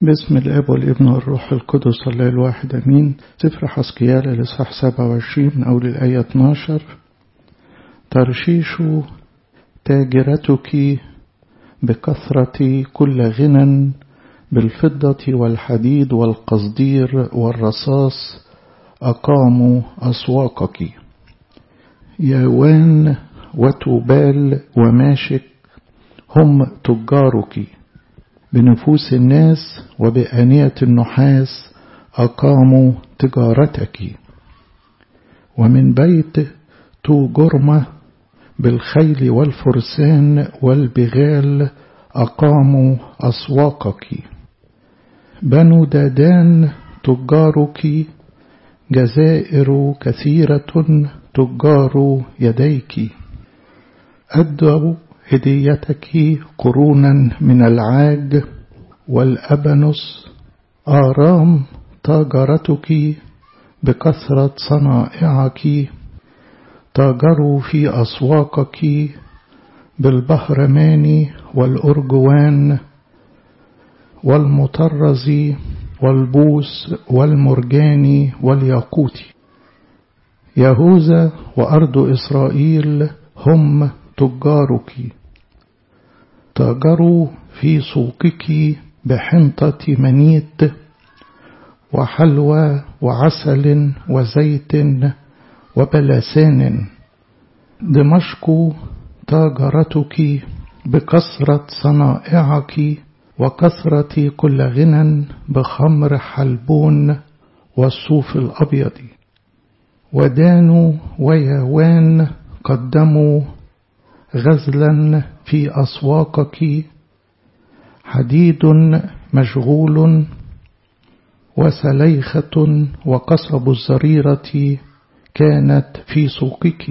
باسم الاب والابن والروح القدس الله الواحد امين سفر حسقيال الاصحاح 27 من اول الايه 12 ترشيش تاجرتك بكثرة كل غنى بالفضة والحديد والقصدير والرصاص أقاموا أسواقك ياوان وتوبال وماشك هم تجارك بنفوس الناس وبآنية النحاس أقاموا تجارتك ومن بيت توجرمة بالخيل والفرسان والبغال أقاموا أسواقك بنو دادان تجارك جزائر كثيرة تجار يديك أدوا هديتك قرونا من العاج والأبنس آرام تاجرتك بكثرة صنائعك تاجروا في أسواقك بالبهرمان والأرجوان والمطرز والبوس والمرجان والياقوت يهوذا وأرض إسرائيل هم تجارك تاجروا في سوقك بحنطة منيت وحلوى وعسل وزيت وبلسان دمشق تاجرتك بكثرة صنائعك وكثرة كل غنى بخمر حلبون والصوف الأبيض ودان وياوان قدموا غزلا في أسواقك حديد مشغول وسليخة وقصب الزريرة كانت في سوقك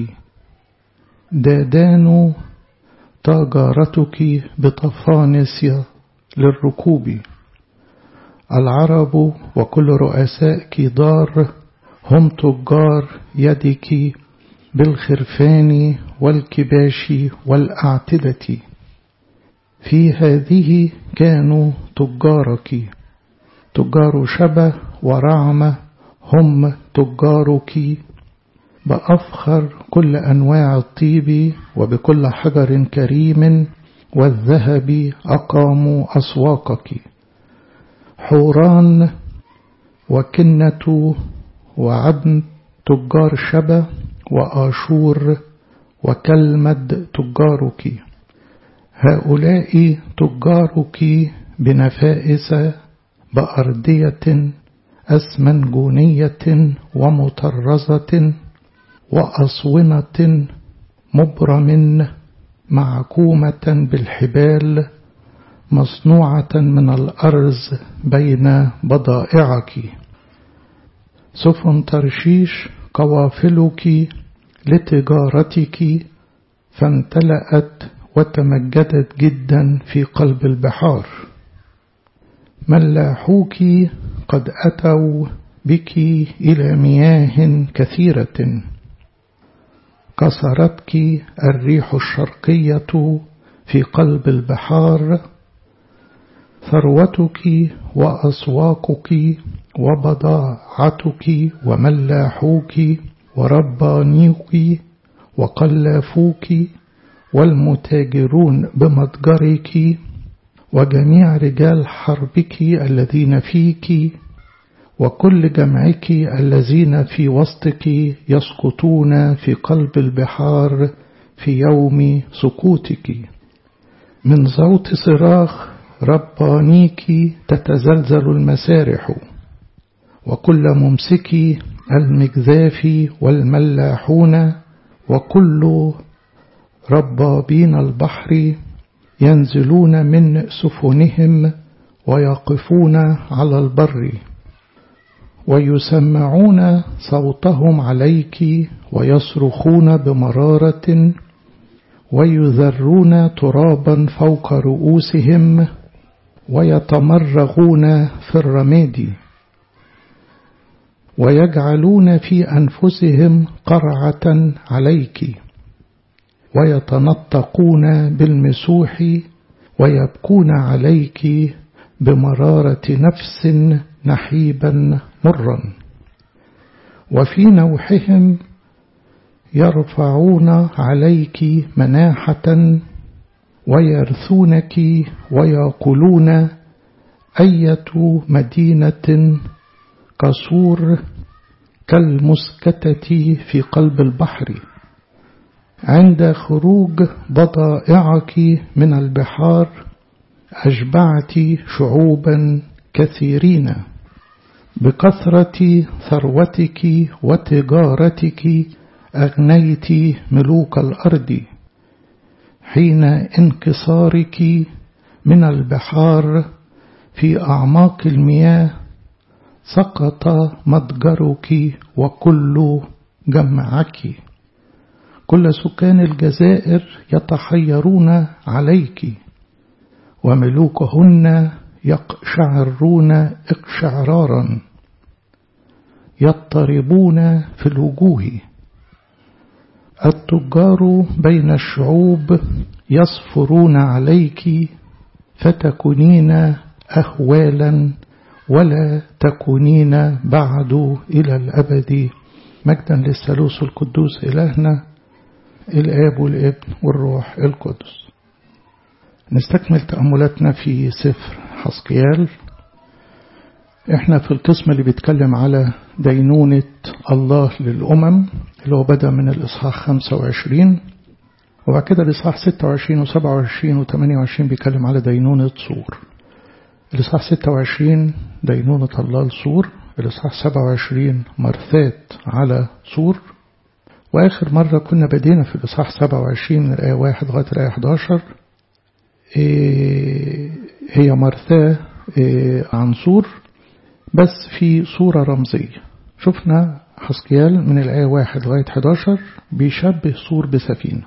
دادان تاجارتك بطفانس للركوب العرب وكل رؤساء كدار هم تجار يدك بالخرفان والكباش والأعتدة في هذه كانوا تجارك تجار شبه ورعمة هم تجارك بأفخر كل أنواع الطيب وبكل حجر كريم والذهب أقاموا أسواقك حوران وكنة وعدن تجار شبه وآشور وكلمد تجارك هؤلاء تجارك بنفائس بأردية أسمنجونية ومطرزة وأصونة مبرم معكومة بالحبال مصنوعة من الأرز بين بضائعك سفن ترشيش قوافلك لتجارتك فامتلأت وتمجدت جدا في قلب البحار ملاحوك قد أتوا بك إلى مياه كثيرة كسرتك الريح الشرقية في قلب البحار ثروتك وأسواقك وبضاعتك وملاحوك وربانيك وقلافوك والمتاجرون بمتجرك وجميع رجال حربك الذين فيك وكل جمعك الذين في وسطك يسقطون في قلب البحار في يوم سقوطك من صوت صراخ ربانيك تتزلزل المسارح وكل ممسكي المجذاف والملاحون وكل ربابين البحر ينزلون من سفنهم ويقفون على البر ويسمعون صوتهم عليك ويصرخون بمرارة ويذرون ترابا فوق رؤوسهم ويتمرغون في الرماد ويجعلون في أنفسهم قرعة عليك ويتنطقون بالمسوح ويبكون عليك بمرارة نفس نحيبا مرا وفي نوحهم يرفعون عليك مناحة ويرثونك ويقولون أية مدينة قصور كالمسكتة في قلب البحر عند خروج بضائعك من البحار أشبعت شعوبا كثيرين بكثرة ثروتك وتجارتك أغنيت ملوك الأرض حين انكسارك من البحار في أعماق المياه سقط متجرك وكل جمعك كل سكان الجزائر يتحيرون عليك وملوكهن يقشعرون اقشعرارا يضطربون في الوجوه التجار بين الشعوب يصفرون عليك فتكونين أهوالا ولا تكونين بعد إلى الأبد مجدا للثالوث القدوس إلهنا الآب والابن والروح القدس نستكمل تأملاتنا في سفر حسقيال احنا في القسم اللي بيتكلم على دينونة الله للأمم اللي هو بدأ من الإصحاح 25 وبعد كده الإصحاح 26 و27 و28 بيتكلم على دينونة صور الإصحاح 26 دينونة الله لصور الإصحاح 27 مرثات على صور وآخر مرة كنا بدينا في الإصحاح 27 من الآية 1 لغاية الآية 11 إيه هي مرثاة إيه عن صور بس في صورة رمزية شفنا حسكيال من الآية 1 لغاية 11 بيشبه صور بسفينة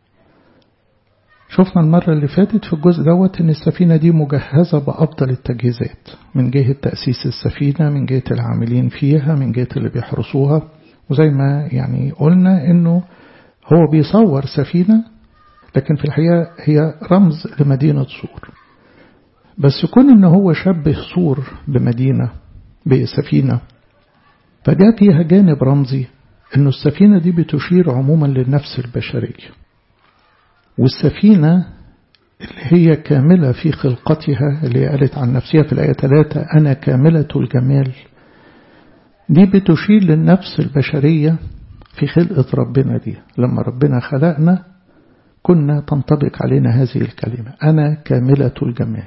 شفنا المرة اللي فاتت في الجزء دوت ان السفينة دي مجهزة بأفضل التجهيزات من جهة تأسيس السفينة من جهة العاملين فيها من جهة اللي بيحرسوها وزي ما يعني قلنا انه هو بيصور سفينة لكن في الحقيقة هي رمز لمدينة صور بس كون ان هو شبه صور بمدينة بسفينة فجاء فيها جانب رمزي انه السفينة دي بتشير عموما للنفس البشرية والسفينة اللي هي كاملة في خلقتها اللي قالت عن نفسها في الآية 3 أنا كاملة الجمال دي بتشير للنفس البشرية في خلقة ربنا دي لما ربنا خلقنا كنا تنطبق علينا هذه الكلمة أنا كاملة الجمال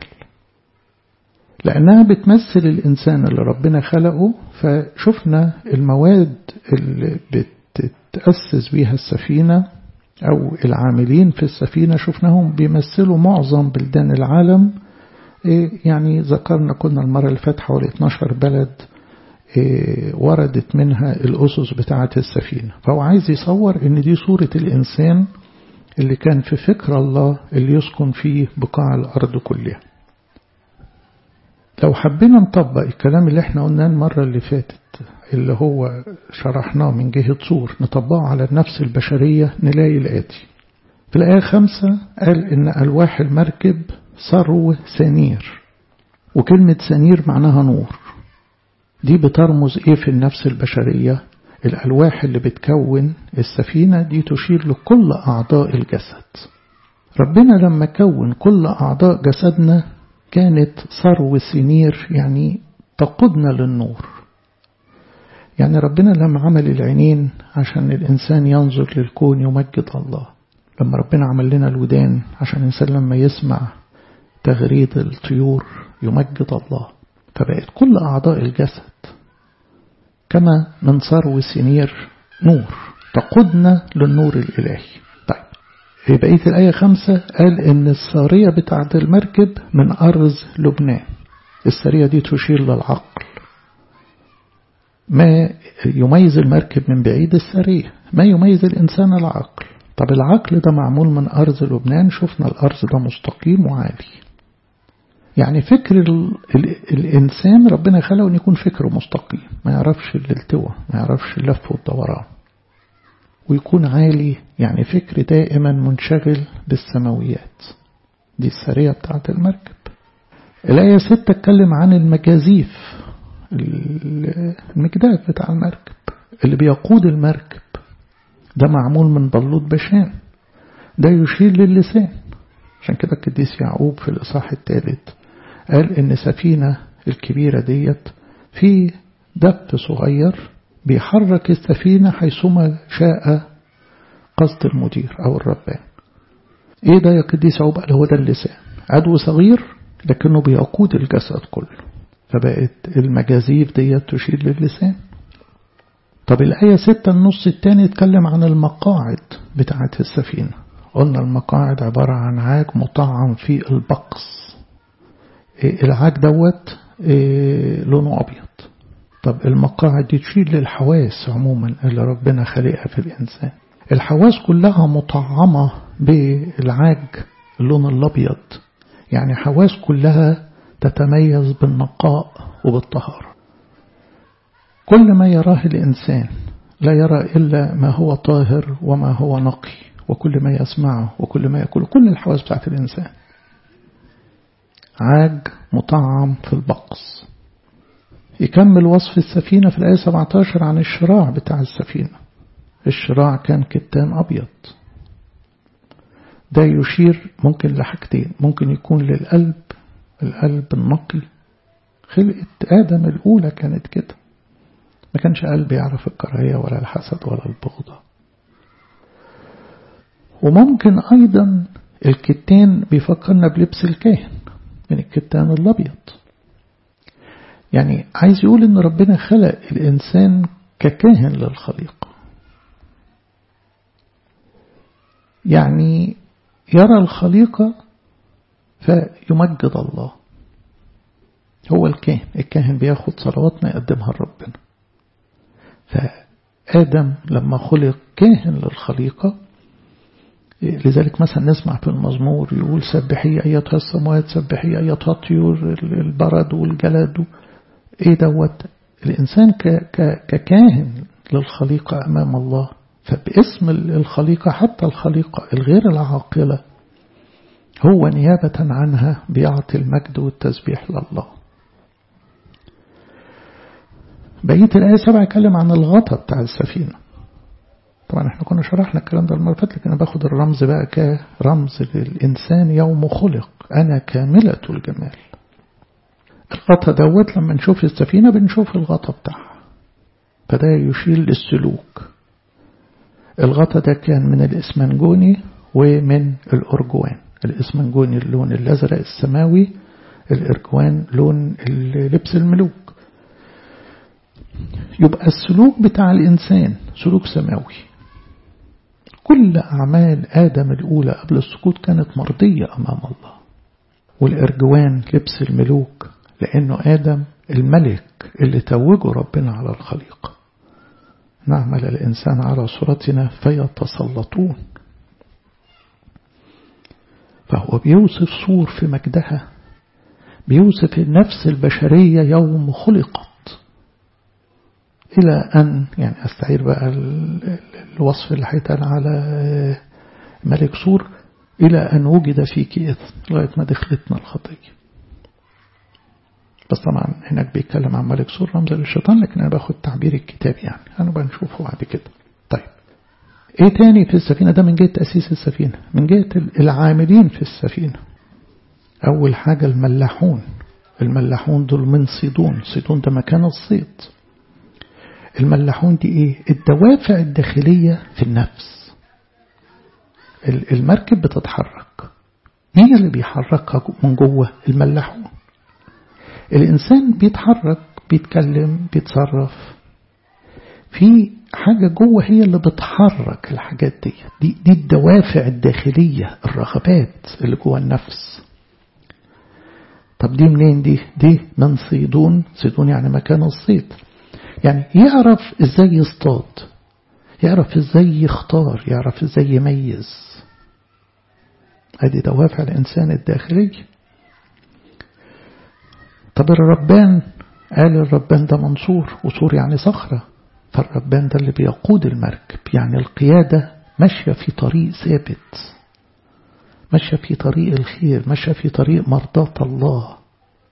لأنها بتمثل الإنسان اللي ربنا خلقه فشفنا المواد اللي بتتأسس بيها السفينة أو العاملين في السفينة شفناهم بيمثلوا معظم بلدان العالم يعني ذكرنا كنا المرة اللي فاتت حوالي 12 بلد وردت منها الأسس بتاعة السفينة فهو عايز يصور إن دي صورة الإنسان اللي كان في فكر الله اللي يسكن فيه بقاع الأرض كلها لو حبينا نطبق الكلام اللي احنا قلناه المرة اللي فاتت اللي هو شرحناه من جهة صور نطبقه على النفس البشرية نلاقي الآتي في الآية خمسة قال إن ألواح المركب ثرو سنير وكلمة سنير معناها نور دي بترمز إيه في النفس البشرية الألواح اللي بتكون السفينة دي تشير لكل أعضاء الجسد ربنا لما كون كل أعضاء جسدنا كانت ثرو سنير يعني تقودنا للنور يعني ربنا لما عمل العينين عشان الإنسان ينظر للكون يمجد الله لما ربنا عمل لنا الودان عشان الإنسان لما يسمع تغريد الطيور يمجد الله فبقت كل أعضاء الجسد كما من ثرو سنير نور تقودنا للنور الإلهي طيب في بقية الآية خمسة قال إن السارية بتاعة المركب من أرز لبنان السارية دي تشير للعقل ما يميز المركب من بعيد السرية ما يميز الإنسان العقل طب العقل ده معمول من أرض لبنان شفنا الأرض ده مستقيم وعالي يعني فكر ال ال الإنسان ربنا خلقه أن يكون فكره مستقيم ما يعرفش الالتوى ما يعرفش اللف والدوران ويكون عالي يعني فكر دائما منشغل بالسماويات دي السرية بتاعت المركب الآية ستة اتكلم عن المجازيف المجداف بتاع المركب اللي بيقود المركب ده معمول من بلوط بشان ده يشير للسان عشان كده القديس يعقوب في الإصحاح الثالث قال إن سفينة الكبيرة ديت في دب صغير بيحرك السفينة حيثما شاء قصد المدير أو الربان إيه ده يا قديس يعقوب قال هو ده اللسان عدو صغير لكنه بيقود الجسد كله فبقت المجازيف ديت تشير للسان طب الآية ستة النص التاني اتكلم عن المقاعد بتاعة السفينة قلنا المقاعد عبارة عن عاج مطعم في البقص إيه العاج دوت إيه لونه أبيض طب المقاعد دي تشير للحواس عموما اللي ربنا خلقها في الإنسان الحواس كلها مطعمة بالعاج اللون الأبيض يعني حواس كلها تتميز بالنقاء وبالطهارة كل ما يراه الإنسان لا يرى إلا ما هو طاهر وما هو نقي وكل ما يسمعه وكل ما يأكله كل الحواس بتاعت الإنسان عاج مطعم في البقص يكمل وصف السفينة في الآية 17 عن الشراع بتاع السفينة الشراع كان كتان أبيض ده يشير ممكن لحاجتين ممكن يكون للقلب القلب النقي خلقة آدم الأولى كانت كده ما كانش قلب يعرف الكراهية ولا الحسد ولا البغضة وممكن أيضا الكتان بيفكرنا بلبس الكاهن من الكتان الأبيض يعني عايز يقول إن ربنا خلق الإنسان ككاهن للخليقة يعني يرى الخليقة فيمجد الله هو الكاهن الكاهن بياخد صلواتنا يقدمها لربنا فآدم لما خلق كاهن للخليقة لذلك مثلا نسمع في المزمور يقول سبحي أيتها السماوات سبحي أيتها الطيور البرد والجلد إيه دوت الإنسان ككاهن للخليقة أمام الله فباسم الخليقة حتى الخليقة الغير العاقلة هو نيابة عنها بيعطي المجد والتسبيح لله بقية الآية سبعة يتكلم عن الغطا بتاع السفينة طبعا احنا كنا شرحنا الكلام ده المرة فاتت لكن انا باخد الرمز بقى كرمز للإنسان يوم خلق أنا كاملة الجمال الغطا دوت لما نشوف السفينة بنشوف الغطا بتاعها فده يشير للسلوك الغطا ده كان من الإسمنجوني ومن الأرجوان الإسمنجوني اللون الأزرق السماوي الإرجوان لون لبس الملوك يبقى السلوك بتاع الإنسان سلوك سماوي كل أعمال آدم الأولى قبل السقوط كانت مرضية أمام الله والإرجوان لبس الملوك لأنه آدم الملك اللي توجه ربنا على الخليقة نعمل الإنسان على صورتنا فيتسلطون فهو بيوصف صور في مجدها بيوصف النفس البشرية يوم خلقت إلى أن يعني أستعير بقى الوصف اللي هيتقال على ملك سور إلى أن وجد فيك إثم لغاية ما دخلتنا الخطية بس طبعا هناك بيتكلم عن ملك سور رمز للشيطان لكن أنا باخد تعبير الكتاب يعني أنا بنشوفه بعد كده طيب إيه تاني في السفينة ده من جهة تأسيس السفينة من جهة العاملين في السفينة أول حاجة الملاحون الملاحون دول من صيدون صيدون ده مكان الصيد الملاحون دي ايه الدوافع الداخلية في النفس المركب بتتحرك مين اللي بيحركها من جوه الملاحون الإنسان بيتحرك بيتكلم بيتصرف في حاجة جوه هي اللي بتحرك الحاجات دي دي, دي الدوافع الداخلية الرغبات اللي جوه النفس طب دي منين دي دي من صيدون صيدون يعني مكان الصيد يعني يعرف ازاي يصطاد يعرف ازاي يختار يعرف ازاي يميز ادي دوافع الانسان الداخلي طب الربان قال الربان ده منصور وصور يعني صخرة فالربان ده اللي بيقود المركب يعني القيادة ماشية في طريق ثابت ماشية في طريق الخير ماشية في طريق مرضاة الله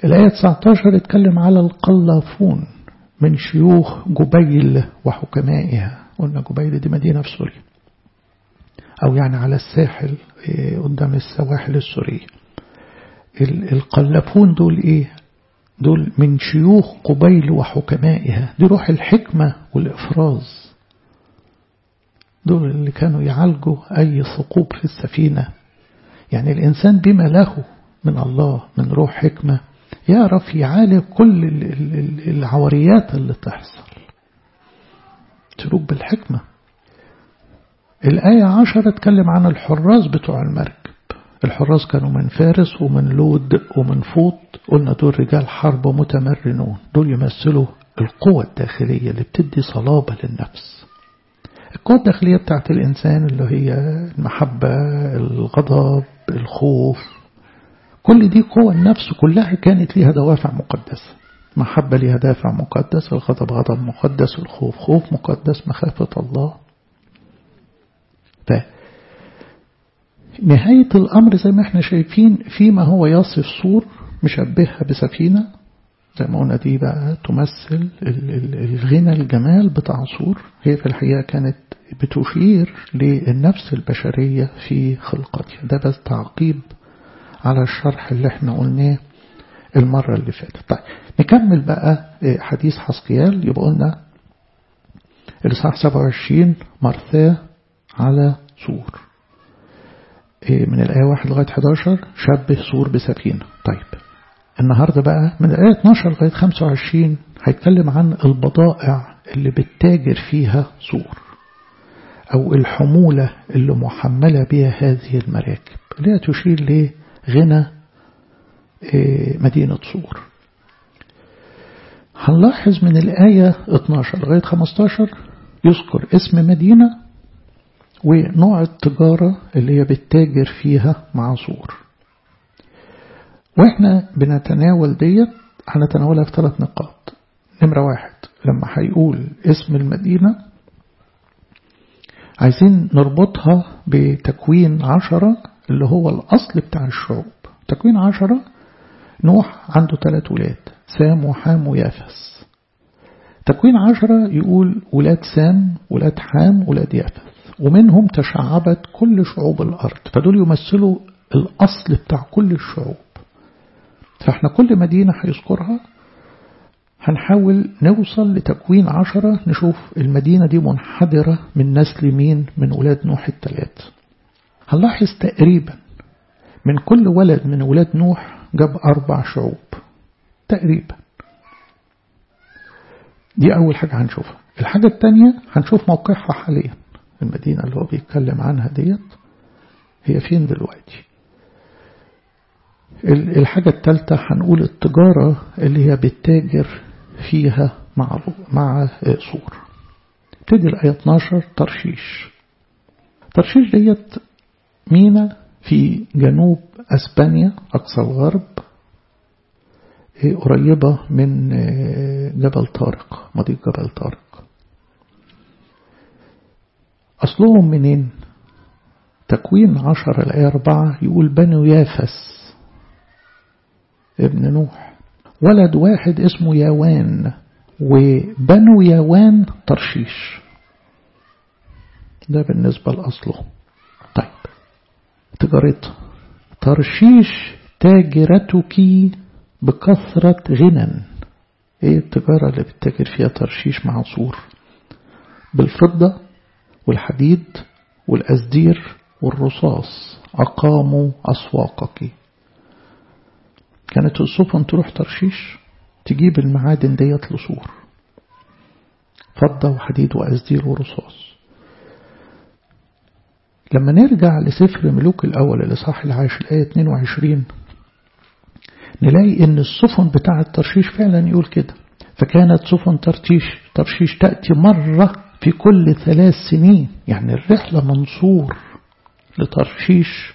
الآية 19 اتكلم على القلافون من شيوخ جبيل وحكمائها قلنا جبيل دي مدينة في سوريا أو يعني على الساحل قدام السواحل السورية القلافون دول إيه دول من شيوخ قبيل وحكمائها دي روح الحكمة والإفراز دول اللي كانوا يعالجوا أي ثقوب في السفينة يعني الإنسان بما له من الله من روح حكمة يعرف يعالج كل العوريات اللي تحصل سلوك بالحكمة الآية عشرة اتكلم عن الحراس بتوع المركب الحراس كانوا من فارس ومن لود ومن فوط قلنا دول رجال حرب متمرنون دول يمثلوا القوة الداخلية اللي بتدي صلابة للنفس القوة الداخلية بتاعت الإنسان اللي هي المحبة الغضب الخوف كل دي قوة النفس كلها كانت ليها دوافع مقدسة محبة ليها دافع مقدس الغضب غضب مقدس الخوف خوف مقدس مخافة الله ف نهاية الأمر زي ما احنا شايفين فيما هو يصف صور مشبهها بسفينة زي ما قلنا دي بقى تمثل الغنى الجمال بتاع صور هي في الحقيقة كانت بتشير للنفس البشرية في خلقتها ده بس تعقيب على الشرح اللي احنا قلناه المرة اللي فاتت طيب نكمل بقى حديث حسقيال يبقى قلنا الإصحاح 27 مرثاه على سور من الآية 1 لغاية 11 شبه سور بسفينة طيب النهاردة بقى من الآية 12 لغاية 25 هيتكلم عن البضائع اللي بتتاجر فيها سور أو الحمولة اللي محملة بها هذه المراكب اللي هي تشير لغنى مدينة صور هنلاحظ من الآية 12 لغاية 15 يذكر اسم مدينة ونوع التجارة اللي هي بتتاجر فيها مع صور واحنا بنتناول ديت هنتناولها في ثلاث نقاط نمرة واحد لما هيقول اسم المدينة عايزين نربطها بتكوين عشرة اللي هو الأصل بتاع الشعوب تكوين عشرة نوح عنده ثلاث ولاد سام وحام ويافس تكوين عشرة يقول ولاد سام ولاد حام ولاد يافس ومنهم تشعبت كل شعوب الأرض فدول يمثلوا الأصل بتاع كل الشعوب فاحنا كل مدينة هيذكرها هنحاول نوصل لتكوين عشرة نشوف المدينة دي منحدرة من نسل مين من ولاد نوح الثلاث هنلاحظ تقريبا من كل ولد من ولاد نوح جاب أربع شعوب تقريبا دي أول حاجة هنشوفها الحاجة الثانية هنشوف موقعها حاليا المدينة اللي هو بيتكلم عنها ديت هي فين دلوقتي الحاجة الثالثة هنقول التجارة اللي هي بتتاجر فيها مع مع صور ابتدي الآية 12 ترشيش ترشيش ديت مينا في جنوب أسبانيا أقصى الغرب قريبة من جبل طارق مضيق جبل طارق أصلهم منين تكوين عشر الآية أربعة يقول بنو يافس ابن نوح ولد واحد اسمه ياوان وبنو ياوان ترشيش ده بالنسبة لأصله طيب تجارتها ترشيش تاجرتك بكثرة غنى ايه التجارة اللي بتتاجر فيها ترشيش مع صور بالفضة والحديد والأزدير والرصاص أقاموا أسواقك كانت السفن تروح ترشيش تجيب المعادن ديت لصور فضة وحديد وأزدير ورصاص لما نرجع لسفر ملوك الأول الإصحاح العاشر الآية 22 نلاقي إن السفن بتاعة ترشيش فعلا يقول كده فكانت سفن ترشيش ترشيش تأتي مرة في كل ثلاث سنين يعني الرحلة منصور لترشيش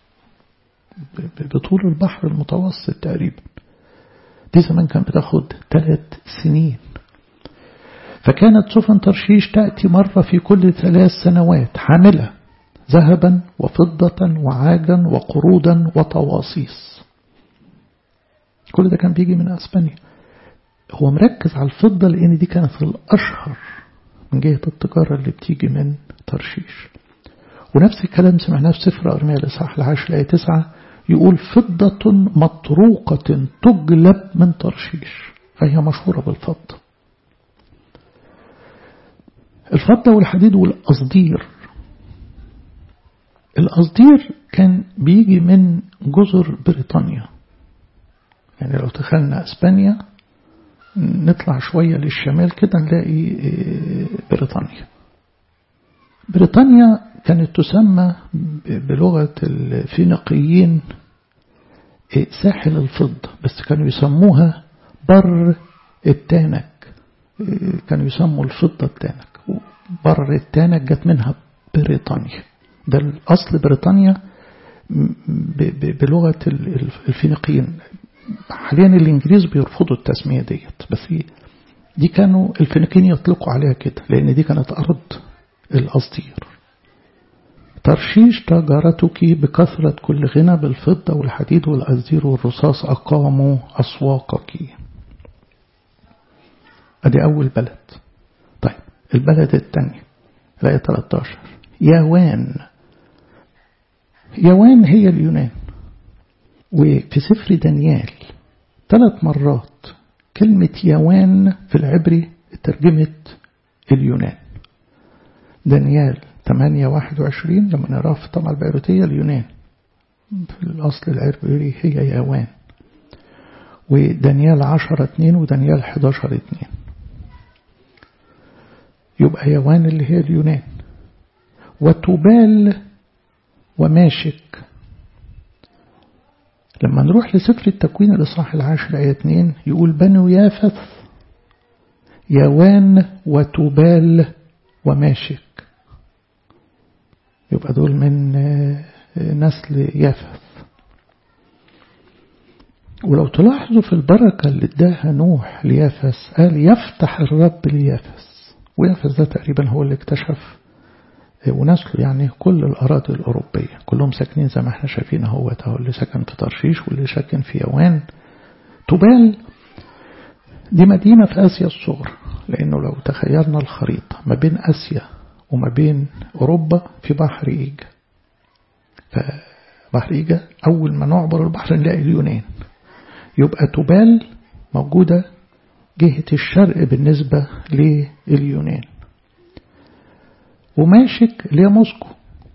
بطول البحر المتوسط تقريبا دي زمان كان بتاخد ثلاث سنين فكانت سفن ترشيش تأتي مرة في كل ثلاث سنوات حاملة ذهبا وفضة وعاجا وقرودا وطواصيص كل ده كان بيجي من أسبانيا هو مركز على الفضة لأن دي كانت الأشهر من جهة التجارة اللي بتيجي من ترشيش ونفس الكلام سمعناه في سفر أرميا الإصحاح العاشر آية تسعة يقول فضة مطروقة تجلب من ترشيش فهي مشهورة بالفضة الفضة والحديد والقصدير القصدير كان بيجي من جزر بريطانيا يعني لو دخلنا اسبانيا نطلع شوية للشمال كده نلاقي بريطانيا بريطانيا كانت تسمى بلغة الفينيقيين ساحل الفضة بس كانوا يسموها بر التانك كانوا يسموا الفضة التانك بر التانك جت منها بريطانيا ده الأصل بريطانيا بلغة الفينيقيين حاليا الإنجليز بيرفضوا التسمية ديت بس دي كانوا الفينيقيين يطلقوا عليها كده لأن دي كانت أرض الأسطير ترشيش تجارتك بكثرة كل غنى بالفضة والحديد والأزدير والرصاص أقاموا أسواقك أدي أول بلد طيب البلد الثانية الآية 13 يوان يوان هي اليونان وفي سفر دانيال ثلاث مرات كلمة يوان في العبري ترجمت اليونان دانيال 8 21 لما نراه في الطبعة البيروتية اليونان في الأصل العبري هي يوان ودانيال 10 2 ودانيال 11 2 يبقى يوان اللي هي اليونان وتبال وماشك لما نروح لسفر التكوين الإصحاح العاشر آية 2 يقول بنو يافث يوان وتبال وماشك يبقى دول من نسل يافث ولو تلاحظوا في البركة اللي اداها نوح ليافث قال يفتح الرب ليافث ويافث ده تقريبا هو اللي اكتشف ونسله يعني كل الأراضي الأوروبية كلهم ساكنين زي ما احنا شايفين اهوت اهو اللي سكن في ترشيش واللي ساكن في يوان تبال دي مدينة في آسيا الصغرى لأنه لو تخيلنا الخريطة ما بين آسيا وما بين أوروبا في بحر إيجا فبحر إيجا أول ما نعبر البحر نلاقي اليونان يبقى تبال موجودة جهة الشرق بالنسبة لليونان وماشك اللي هي موسكو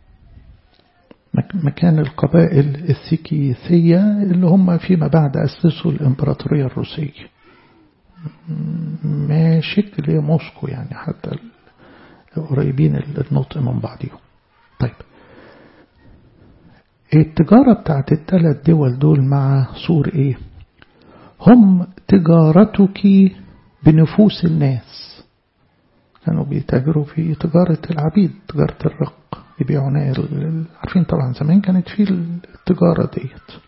مكان القبائل السيكيثية اللي هم فيما بعد أسسوا الإمبراطورية الروسية ماشك اللي هي موسكو يعني حتى قريبين النطق من بعضهم طيب التجارة بتاعت الثلاث دول دول مع سور ايه هم تجارتك بنفوس الناس كانوا بيتاجروا في تجارة العبيد تجارة الرق يبيعوا نار عارفين طبعا زمان كانت في التجارة ديت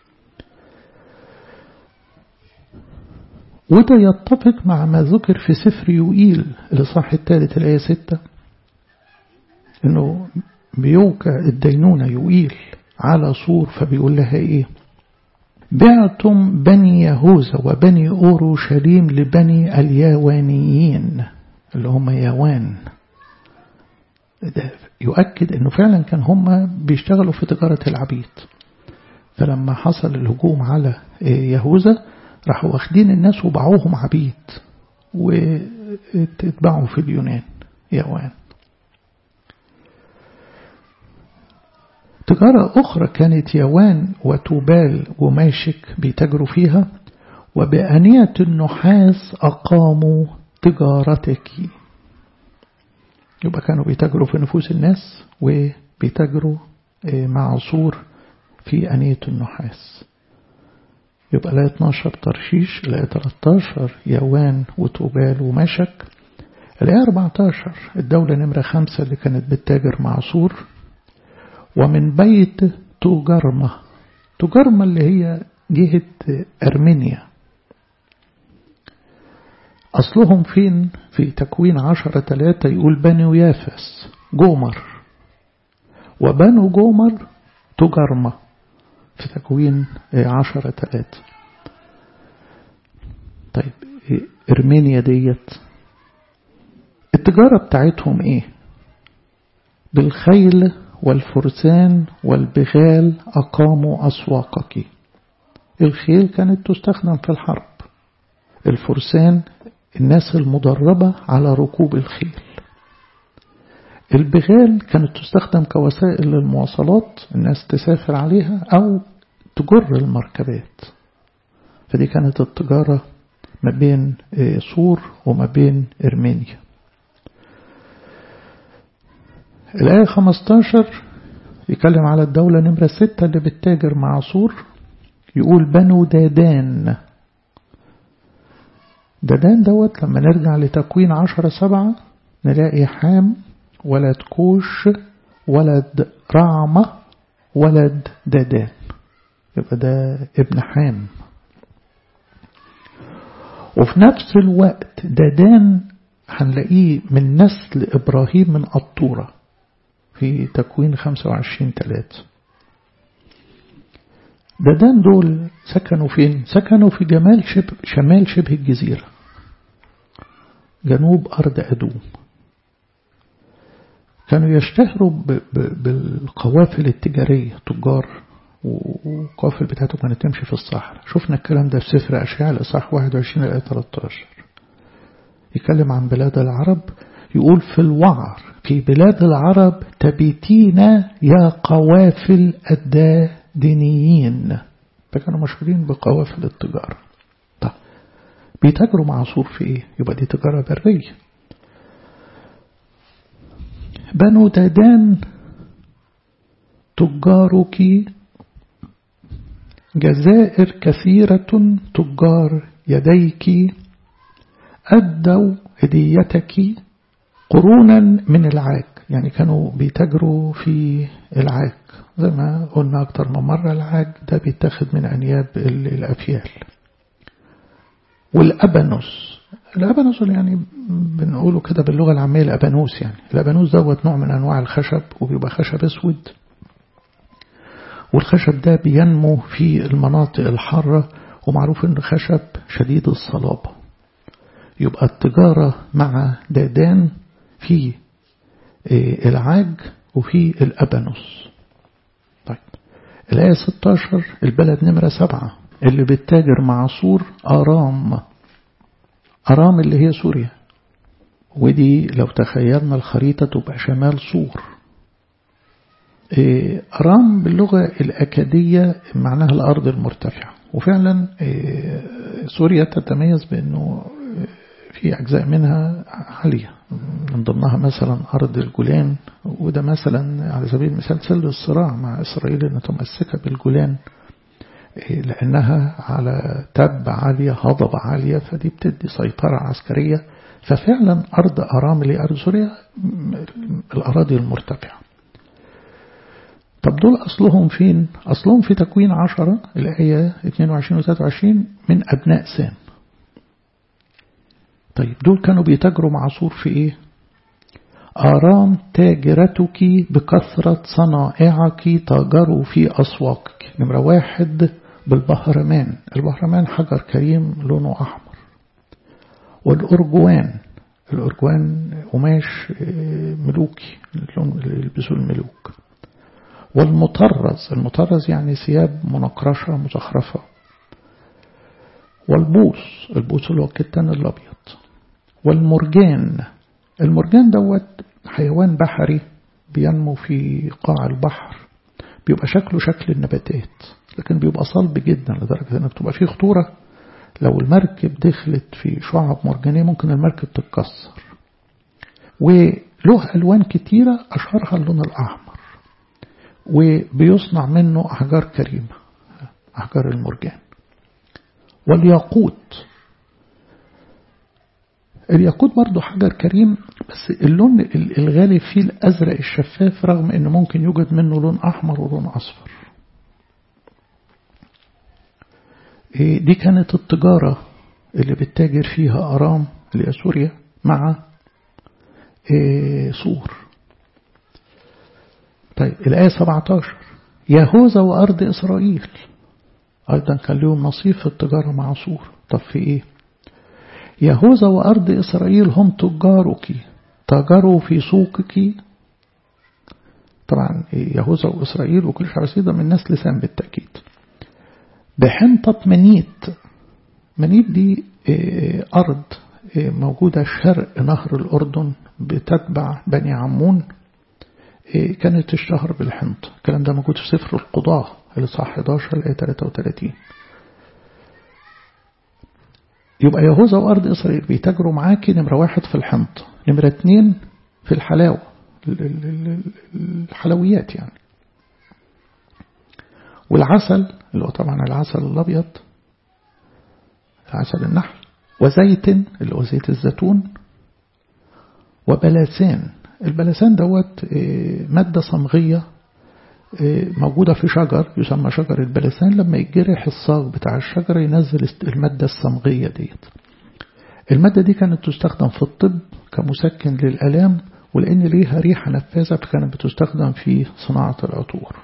وده يتفق مع ما ذكر في سفر يوئيل الإصحاح الثالث الآية ستة إنه بيوكى الدينونة يوئيل على صور فبيقول لها إيه بعتم بني يهوذا وبني أورشليم لبني الياوانيين اللي هم يوان ده يؤكد انه فعلا كان هم بيشتغلوا في تجارة العبيد فلما حصل الهجوم على يهوذا راحوا واخدين الناس وباعوهم عبيد واتباعوا في اليونان يوان تجارة أخرى كانت يوان وتوبال وماشك بيتاجروا فيها وبأنية النحاس أقاموا تجارتك يبقى كانوا بيتاجروا في نفوس الناس وبيتاجروا مع عصور في أنية النحاس يبقى لا 12 ترشيش لا 13 يوان وتوبال ومشك الآية 14 الدولة نمرة خمسة اللي كانت بتتاجر مع عصور ومن بيت توجرمة توجرمة اللي هي جهة أرمينيا أصلهم فين في تكوين عشرة ثلاثة يقول بنو يافس جومر وبنو جومر تجرمة في تكوين عشرة ثلاثة طيب إرمينيا ديت التجارة بتاعتهم إيه بالخيل والفرسان والبغال أقاموا أسواقك الخيل كانت تستخدم في الحرب الفرسان الناس المدربة على ركوب الخيل البغال كانت تستخدم كوسائل للمواصلات الناس تسافر عليها أو تجر المركبات فدي كانت التجارة ما بين سور وما بين إرمينيا الآية 15 يتكلم على الدولة نمرة 6 اللي بتتاجر مع سور يقول بنو دادان دادان دوت لما نرجع لتكوين عشرة سبعة نلاقي حام ولد كوش ولد رعمة ولد دادان يبقى ده ابن حام وفي نفس الوقت دادان هنلاقيه من نسل إبراهيم من قطورة في تكوين 25 3 دادان دول سكنوا فين؟ سكنوا في جمال شبه شمال شبه الجزيرة جنوب أرض أدوم كانوا يشتهروا بالقوافل التجارية تجار والقوافل بتاعته كانت تمشي في الصحراء شفنا الكلام ده في سفر أشعياء الإصحاح 21 إلى 13 يتكلم عن بلاد العرب يقول في الوعر في بلاد العرب تبيتين يا قوافل الدادنيين فكانوا مشهورين بقوافل التجارة طب بيتاجروا مع صور في ايه يبقى دي تجارة برية بنو دادان تجارك جزائر كثيرة تجار يديك أدوا هديتك قرونا من العاج يعني كانوا بيتاجروا في العاج زي ما قلنا أكتر من مرة العاج ده بيتاخد من أنياب الأفيال والأبانوس الأبانوس يعني بنقوله كده باللغة العامية الأبانوس يعني الأبانوس دوت نوع من أنواع الخشب وبيبقى خشب أسود والخشب ده بينمو في المناطق الحارة ومعروف أنه خشب شديد الصلابة يبقى التجارة مع دادان في العاج وفي الأبانوس طيب الآية 16 البلد نمرة سبعة اللي بتتاجر مع سور أرام أرام اللي هي سوريا ودي لو تخيلنا الخريطة تبقى شمال سور أرام باللغة الأكادية معناها الأرض المرتفعة وفعلا سوريا تتميز بأنه في أجزاء منها عالية من ضمنها مثلا أرض الجولان وده مثلا على سبيل المثال سل الصراع مع إسرائيل أن متمسكة بالجولان لأنها على تب عالية هضبة عالية فدي بتدي سيطرة عسكرية ففعلا أرض أرام اللي أرض سوريا الأراضي المرتفعة طب دول أصلهم فين؟ أصلهم في تكوين عشرة الآية 22 و 23 من أبناء سام طيب دول كانوا بيتاجروا مع سور في إيه؟ آرام تاجرتك بكثرة صنائعك تاجروا في أسواقك نمرة واحد بالبهرمان البهرمان حجر كريم لونه أحمر والأرجوان الأرجوان قماش ملوكي اللون اللي يلبسوه الملوك والمطرز المطرز يعني ثياب منقرشة مزخرفة والبوص البوص اللي هو الكتان الأبيض والمرجان المرجان دوت حيوان بحري بينمو في قاع البحر بيبقى شكله شكل النباتات لكن بيبقى صلب جدا لدرجة انك تبقى فيه خطورة لو المركب دخلت في شعب مرجانية ممكن المركب تتكسر وله ألوان كتيرة أشهرها اللون الأحمر وبيصنع منه أحجار كريمة أحجار المرجان والياقوت الياقوت برضه حجر كريم بس اللون الغالي فيه الأزرق الشفاف رغم أنه ممكن يوجد منه لون أحمر ولون أصفر دي كانت التجارة اللي بتتاجر فيها أرام اللي سوريا مع صور طيب الآية 17 يهوذا وأرض إسرائيل أيضا كان لهم نصيب في التجارة مع صور طب في إيه يهوذا وأرض إسرائيل هم تجارك تاجروا في سوقك طبعا يهوذا وإسرائيل وكل شعب من نسل سام بالتأكيد بحنطة منيت منيت دي أرض موجودة شرق نهر الأردن بتتبع بني عمون كانت تشتهر بالحنطة الكلام ده موجود في سفر القضاة الإصحاح 11 لآية 33 يبقى يهوذا وأرض إسرائيل بيتاجروا معاكي نمرة واحد في الحنطة نمرة اتنين في الحلاوة الحلويات يعني والعسل اللي هو طبعا العسل الأبيض عسل النحل وزيت اللي هو زيت الزيتون وبلسان البلسان دوت مادة صمغية موجودة في شجر يسمى شجر البلسان لما يتجرح الصاغ بتاع الشجرة ينزل المادة الصمغية ديت المادة دي كانت تستخدم في الطب كمسكن للألام ولأن ليها ريحة نفاذة كانت بتستخدم في صناعة العطور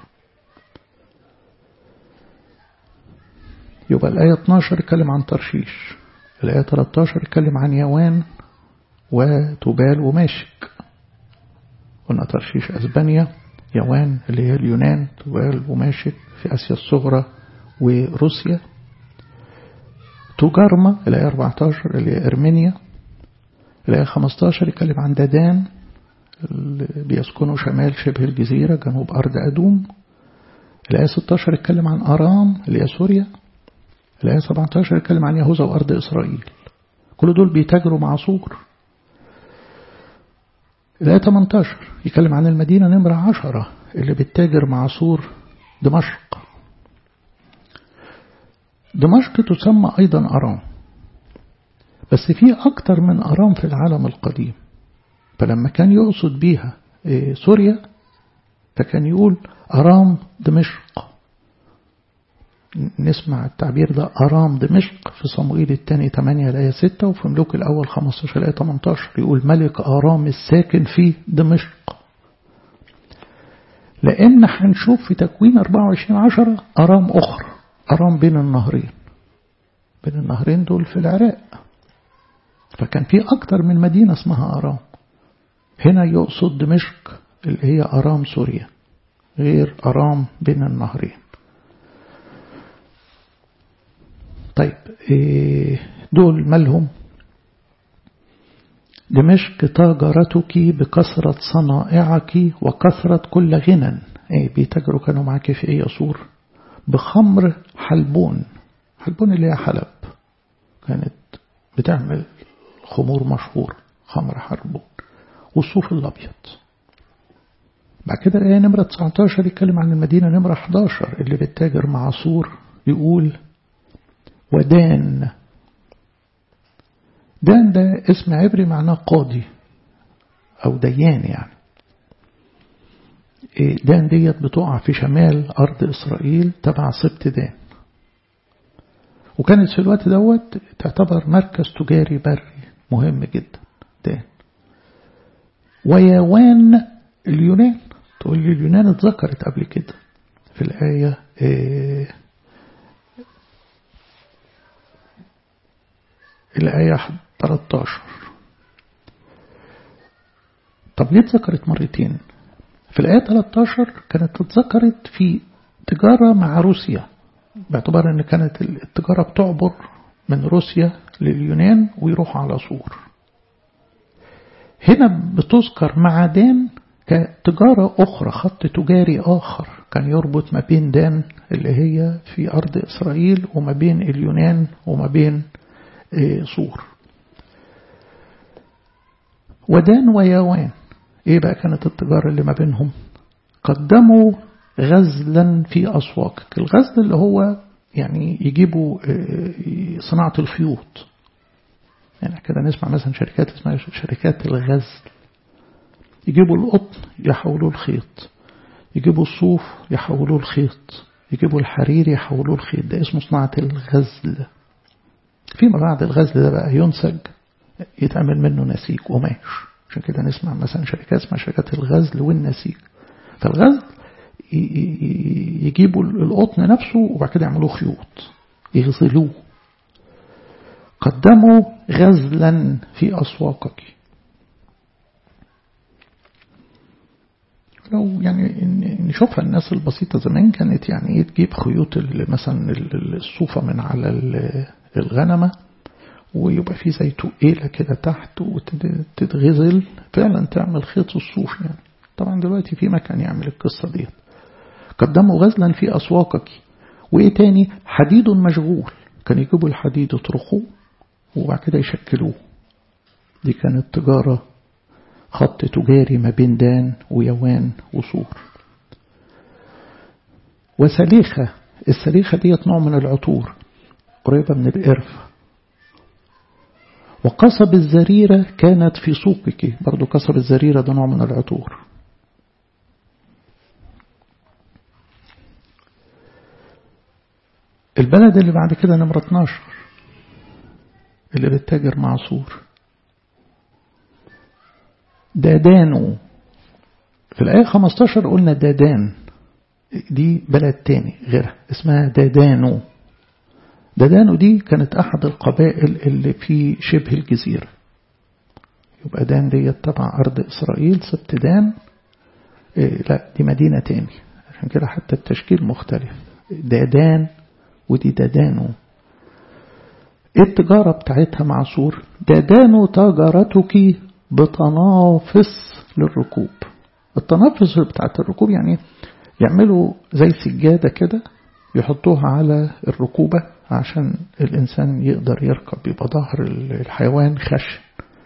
يبقى الآية 12 اتكلم عن ترشيش الآية 13 اتكلم عن يوان وتبال وماشك قلنا ترشيش أسبانيا يوان اللي هي اليونان تبال وماشك في آسيا الصغرى وروسيا توجارما الآية 14 اللي هي إرمينيا الآية 15 يتكلم عن دادان اللي بيسكنوا شمال شبه الجزيرة جنوب أرض أدوم الآية 16 يتكلم عن أرام اللي هي سوريا الآية 17 يتكلم عن يهوذا وأرض إسرائيل كل دول بيتاجروا مع صور الآية 18 يتكلم عن المدينة نمرة 10 اللي بتتاجر مع صور دمشق دمشق تسمى أيضا أرام بس في أكتر من أرام في العالم القديم فلما كان يقصد بيها سوريا فكان يقول أرام دمشق نسمع التعبير ده أرام دمشق في صموئيل الثاني 8 الآية 6 وفي ملوك الأول 15 الآية 18 يقول ملك أرام الساكن في دمشق لأن هنشوف في تكوين 24 عشرة أرام أخرى أرام بين النهرين بين النهرين دول في العراق فكان في أكتر من مدينة اسمها أرام هنا يقصد دمشق اللي هي أرام سوريا غير أرام بين النهرين طيب دول مالهم دمشق تاجرتك بكثرة صنائعك وكثرة كل غنى ايه بيتاجروا كانوا معاك في ايه يسور بخمر حلبون حلبون اللي هي حلب كانت بتعمل خمور مشهور خمر حلبون والصوف الأبيض بعد كده الآية نمرة 19 يتكلم عن المدينة نمرة 11 اللي بتتاجر مع صور يقول ودان دان ده اسم عبري معناه قاضي أو ديان يعني دان ديت بتقع في شمال أرض إسرائيل تبع سبت دان وكانت في الوقت دوت تعتبر مركز تجاري بري مهم جدا دان ويوان اليونان تقول لي اليونان اتذكرت قبل كده في الآية إيه الآية 13 طب ليه اتذكرت مرتين في الآية 13 كانت اتذكرت في تجارة مع روسيا باعتبار ان كانت التجارة بتعبر من روسيا لليونان ويروحوا على صور هنا بتذكر مع دان كتجارة أخرى خط تجاري آخر كان يربط ما بين دان اللي هي في أرض إسرائيل وما بين اليونان وما بين صور ودان ويوان ايه بقى كانت التجارة اللي ما بينهم قدموا غزلا في أسواقك الغزل اللي هو يعني يجيبوا صناعة الخيوط يعني كده نسمع مثلا شركات اسمها شركات الغزل يجيبوا القطن يحولوه الخيط يجيبوا الصوف يحولوه الخيط يجيبوا الحرير يحولوه الخيط ده اسمه صناعة الغزل فيما بعد الغزل ده بقى ينسج يتعمل منه نسيج قماش عشان كده نسمع مثلا شركات اسمها شركات الغزل والنسيج فالغزل يجيبوا القطن نفسه وبعد كده يعملوه خيوط يغزلوه قدموا غزلا في أسواقك لو يعني نشوفها الناس البسيطة زمان كانت يعني ايه تجيب خيوط مثلا الصوفة من على الغنمة ويبقى في زي تقيلة كده تحت وتتغزل فعلا تعمل خيط الصوف يعني طبعا دلوقتي في مكان يعمل القصة دي قدموا غزلا في أسواقك وإيه تاني حديد مشغول كان يجيبوا الحديد يطرقوه وبعد كده يشكلوه دي كانت تجارة خط تجاري ما بين دان ويوان وصور وسليخة السليخة ديت نوع من العطور قريبة من القرفة وقصب الزريرة كانت في سوقك برضو قصب الزريرة ده نوع من العطور البلد اللي بعد كده نمرة 12 اللي بتتاجر مع سور دادانو في الآية 15 قلنا دادان دي بلد تاني غيرها اسمها دادانو دادانو دي كانت أحد القبائل اللي في شبه الجزيرة يبقى دان دي تبع أرض إسرائيل سبت دان إيه لا دي مدينة تاني عشان كده حتى التشكيل مختلف دادان ودي دادانو ايه التجارة بتاعتها مع سور دادانو تجارتك بتنافس للركوب التنافس بتاعت الركوب يعني يعملوا زي سجادة كده يحطوها على الركوبة عشان الإنسان يقدر يركب يبقى ظهر الحيوان خشن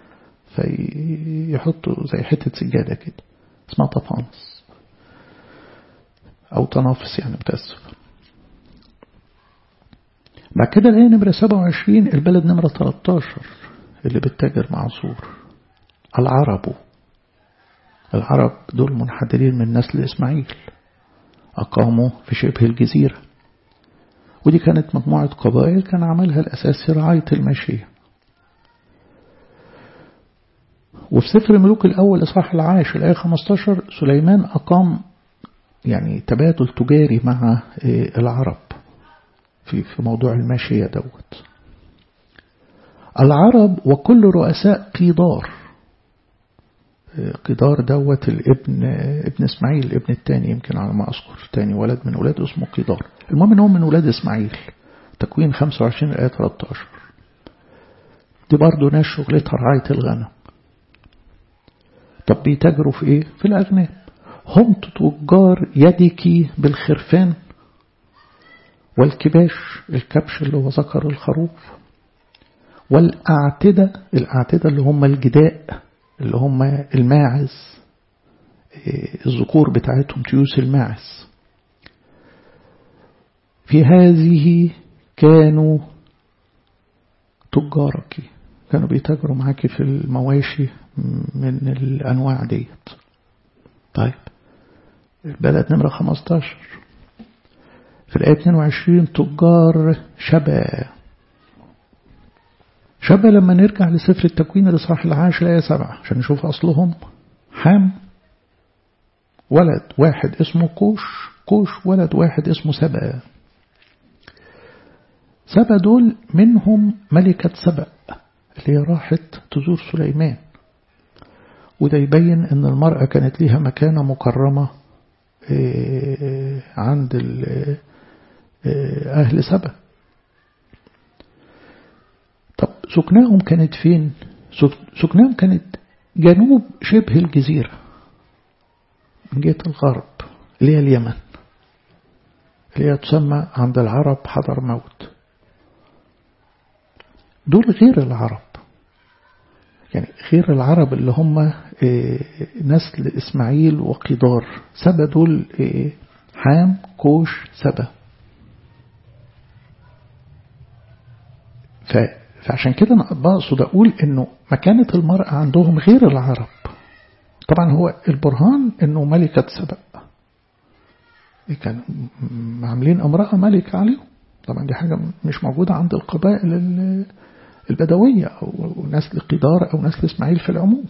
فيحطوا زي حتة سجادة كده اسمها تفانس أو تنافس يعني متأسف بعد كده الآية نمرة 27 البلد نمرة 13 اللي بتتاجر مع سور العرب العرب دول منحدرين من نسل إسماعيل أقاموا في شبه الجزيرة ودي كانت مجموعة قبائل كان عملها الأساس رعاية الماشية وفي سفر الملوك الأول إصحاح العاشر الآية 15 سليمان أقام يعني تبادل تجاري مع العرب في في موضوع الماشية دوت العرب وكل رؤساء قيدار قدار دوت الابن ابن اسماعيل الابن الثاني يمكن على ما اذكر ثاني ولد من ولاده اسمه قدار المهم ان هو من ولاد اسماعيل تكوين 25 ايه 13 دي برضه ناس شغلتها رعايه الغنم طب بيتاجروا في ايه في الاغنام هم تجار يدك بالخرفان والكباش الكبش اللي هو ذكر الخروف والأعتدة الأعتدة اللي هم الجداء اللي هم الماعز الذكور بتاعتهم تيوس الماعز في هذه كانوا تجارك كانوا بيتاجروا معاك في المواشي من الأنواع ديت طيب البلد نمرة 15 في الآية 22 تجار شبا شبا لما نرجع لسفر التكوين الإصحاح العاشر آية 7 عشان نشوف أصلهم حام ولد واحد اسمه كوش كوش ولد واحد اسمه سبا سبا دول منهم ملكة سبأ اللي هي راحت تزور سليمان وده يبين ان المرأة كانت ليها مكانة مكرمة عند أهل سبأ طب سكناهم كانت فين سكناهم كانت جنوب شبه الجزيرة من جهة الغرب اللي هي اليمن اللي هي تسمى عند العرب حضر موت دول غير العرب يعني غير العرب اللي هم نسل إسماعيل وقدار سبا دول حام كوش سبا فعشان كده أنا بقصد أقول إنه مكانة المرأة عندهم غير العرب طبعا هو البرهان إنه ملكة سبأ كان عاملين امرأة ملكة عليهم طبعا دي حاجة مش موجودة عند القبائل البدوية أو نسل قدار أو نسل إسماعيل في العموم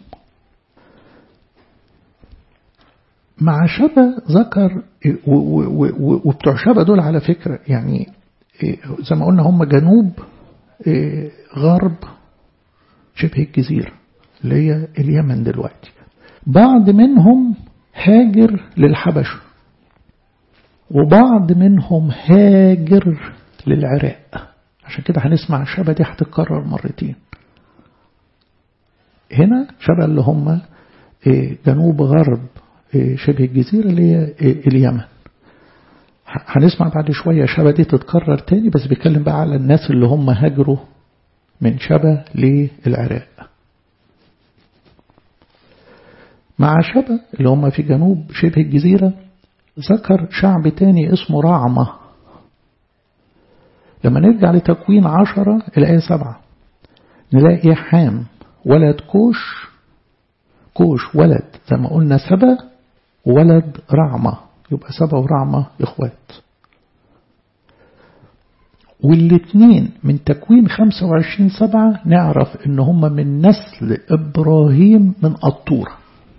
مع شبا ذكر وبتوع شبا دول على فكرة يعني زي ما قلنا هم جنوب غرب شبه الجزيرة اللي هي اليمن دلوقتي بعض منهم هاجر للحبشة وبعض منهم هاجر للعراق عشان كده هنسمع الشبه دي هتتكرر مرتين هنا شبه اللي هم جنوب غرب شبه الجزيرة اللي هي اليمن هنسمع بعد شوية شبه دي تتكرر تاني بس بيتكلم بقى على الناس اللي هم هاجروا من شبه للعراق مع شبه اللي هم في جنوب شبه الجزيرة ذكر شعب تاني اسمه رعمة لما نرجع لتكوين عشرة الآية سبعة نلاقي حام ولد كوش كوش ولد زي ما قلنا سبا ولد رعمة يبقى سبا ورعمة إخوات والاثنين من تكوين 25 سبعة نعرف ان هم من نسل إبراهيم من قطورة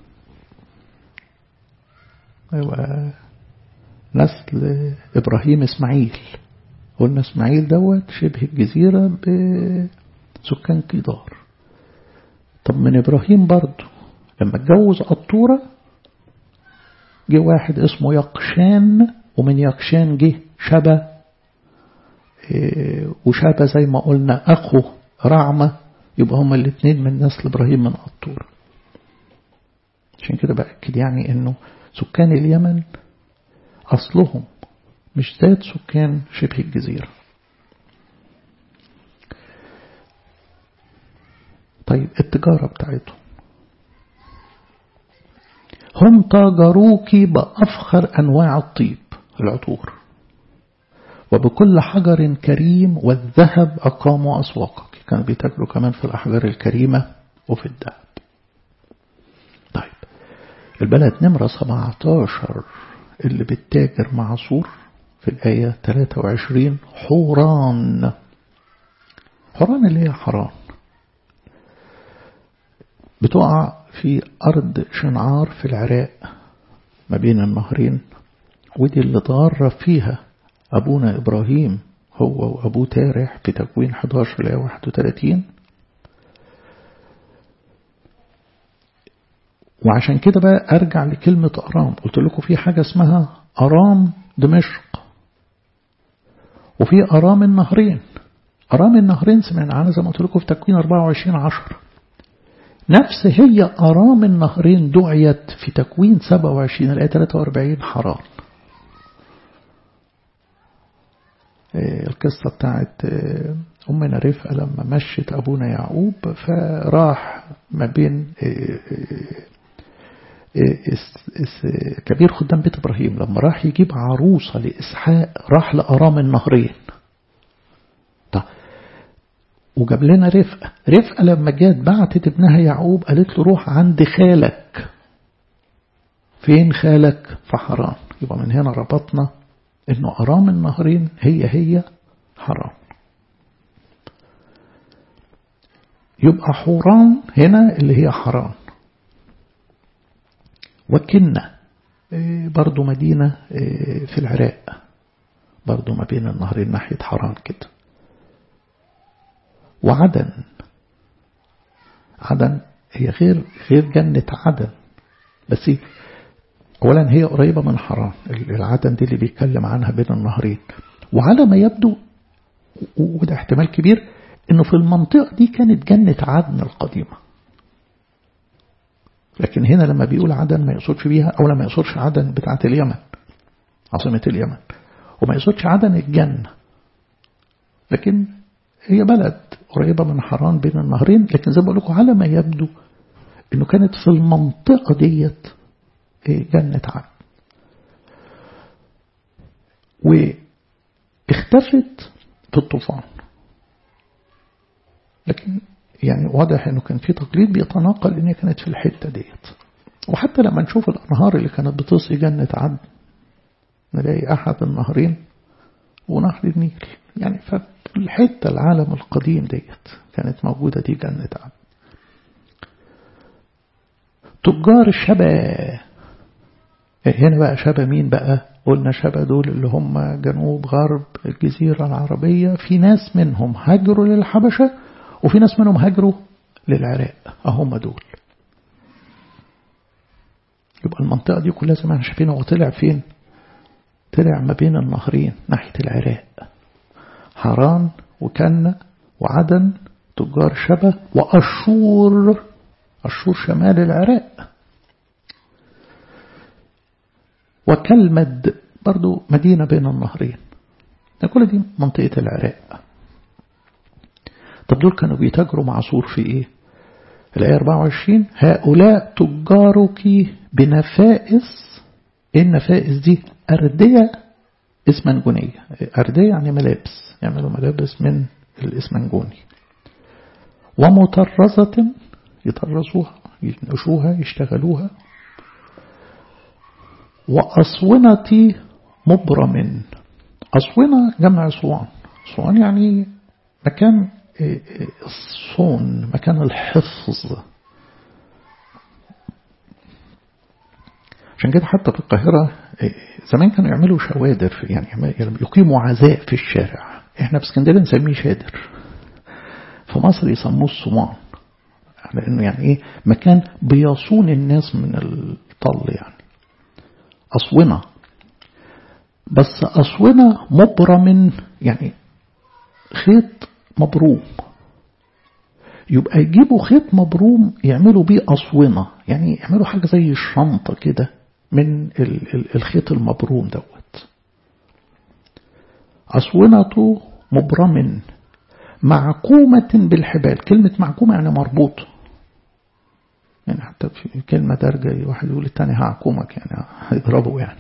أيوة نسل إبراهيم إسماعيل قلنا إسماعيل دوت شبه الجزيرة بسكان كيدار طب من إبراهيم برضه لما اتجوز قطورة جه واحد اسمه يقشان ومن يقشان جه شبه وشابة زي ما قلنا أخو رعمة يبقى هما الاثنين من نسل إبراهيم من قطورة عشان كده بأكد يعني أنه سكان اليمن أصلهم مش ذات سكان شبه الجزيرة طيب التجارة بتاعتهم هم تاجروك بأفخر أنواع الطيب العطور وبكل حجر كريم والذهب أقاموا أسواقك كانوا بيتاجروا كمان في الأحجار الكريمة وفي الذهب طيب البلد نمرة 17 اللي بتتاجر مع صور في الآية 23 حوران حوران اللي هي حران بتقع في أرض شنعار في العراق ما بين النهرين ودي اللي ضار فيها أبونا إبراهيم هو وأبوه تارح في تكوين 11 ل 31 وعشان كده بقى أرجع لكلمة أرام قلت لكم في حاجة اسمها أرام دمشق وفي أرام النهرين أرام النهرين سمعنا عنها زي ما قلت لكم في تكوين 24 10 نفس هي أرام النهرين دعيت في تكوين 27 الآية 43 حرام القصة بتاعت أمنا رفقة لما مشت أبونا يعقوب فراح ما بين كبير خدام بيت إبراهيم لما راح يجيب عروسة لإسحاق راح لأرام النهرين طب وجاب لنا رفقة رفقة لما جات بعتت ابنها يعقوب قالت له روح عند خالك فين خالك في حرام يبقى من هنا ربطنا انه أرام النهرين هي هي حرام يبقى حوران هنا اللي هي حرام وكنة برضو مدينة في العراق برضو ما بين النهرين ناحية حران كده وعدن عدن هي غير غير جنة عدن بس أولا هي قريبة من حران العدن دي اللي بيتكلم عنها بين النهرين وعلى ما يبدو وده احتمال كبير انه في المنطقة دي كانت جنة عدن القديمة لكن هنا لما بيقول عدن ما يقصدش بيها أو ما يقصدش عدن بتاعة اليمن عاصمة اليمن وما يقصدش عدن الجنة لكن هي بلد قريبة من حران بين النهرين لكن زي ما بقول لكم على ما يبدو انه كانت في المنطقة ديت جنة عدن واختفت في الطوفان لكن يعني واضح انه كان في تقليد بيتناقل ان هي كانت في الحتة ديت وحتى لما نشوف الانهار اللي كانت بتصي جنة عدن نلاقي احد النهرين ونهر النيل يعني فالحتة العالم القديم ديت كانت موجودة دي جنة عدن تجار الشبا هنا بقى شبا مين بقى قلنا شبه دول اللي هم جنوب غرب الجزيرة العربية في ناس منهم هاجروا للحبشة وفي ناس منهم هاجروا للعراق هم دول يبقى المنطقة دي كلها زي ما احنا شايفين هو طلع فين طلع ما بين النهرين ناحية العراق حران وكنة وعدن تجار شبه وأشور أشور شمال العراق وكلمد برضو مدينة بين النهرين كل دي منطقة العراق طب دول كانوا بيتاجروا مع سور في ايه الآية 24 هؤلاء تجارك بنفائس ايه النفائس دي أردية اسمنجونية أردية يعني ملابس يعملوا ملابس من الاسمنجوني ومطرزة يطرزوها ينقشوها يشتغلوها وأصونة مبرم أصونة جمع صوان صوان يعني مكان الصون مكان الحفظ عشان كده حتى في القاهرة زمان كانوا يعملوا شوادر يعني يقيموا عزاء في الشارع احنا في اسكندريه نسميه شادر في مصر يسموه الصوان لانه يعني ايه مكان بيصون الناس من الطل يعني أصونة بس أصونة مبرم يعني خيط مبروم يبقى يجيبوا خيط مبروم يعملوا بيه أصونة يعني يعملوا حاجة زي الشنطة كده من الخيط المبروم دوت أصونة مبرم معكومة بالحبال كلمة معكومة يعني مربوط يعني حتى في كلمة درجة واحد يقول التاني هعكومك يعني هيضربه يعني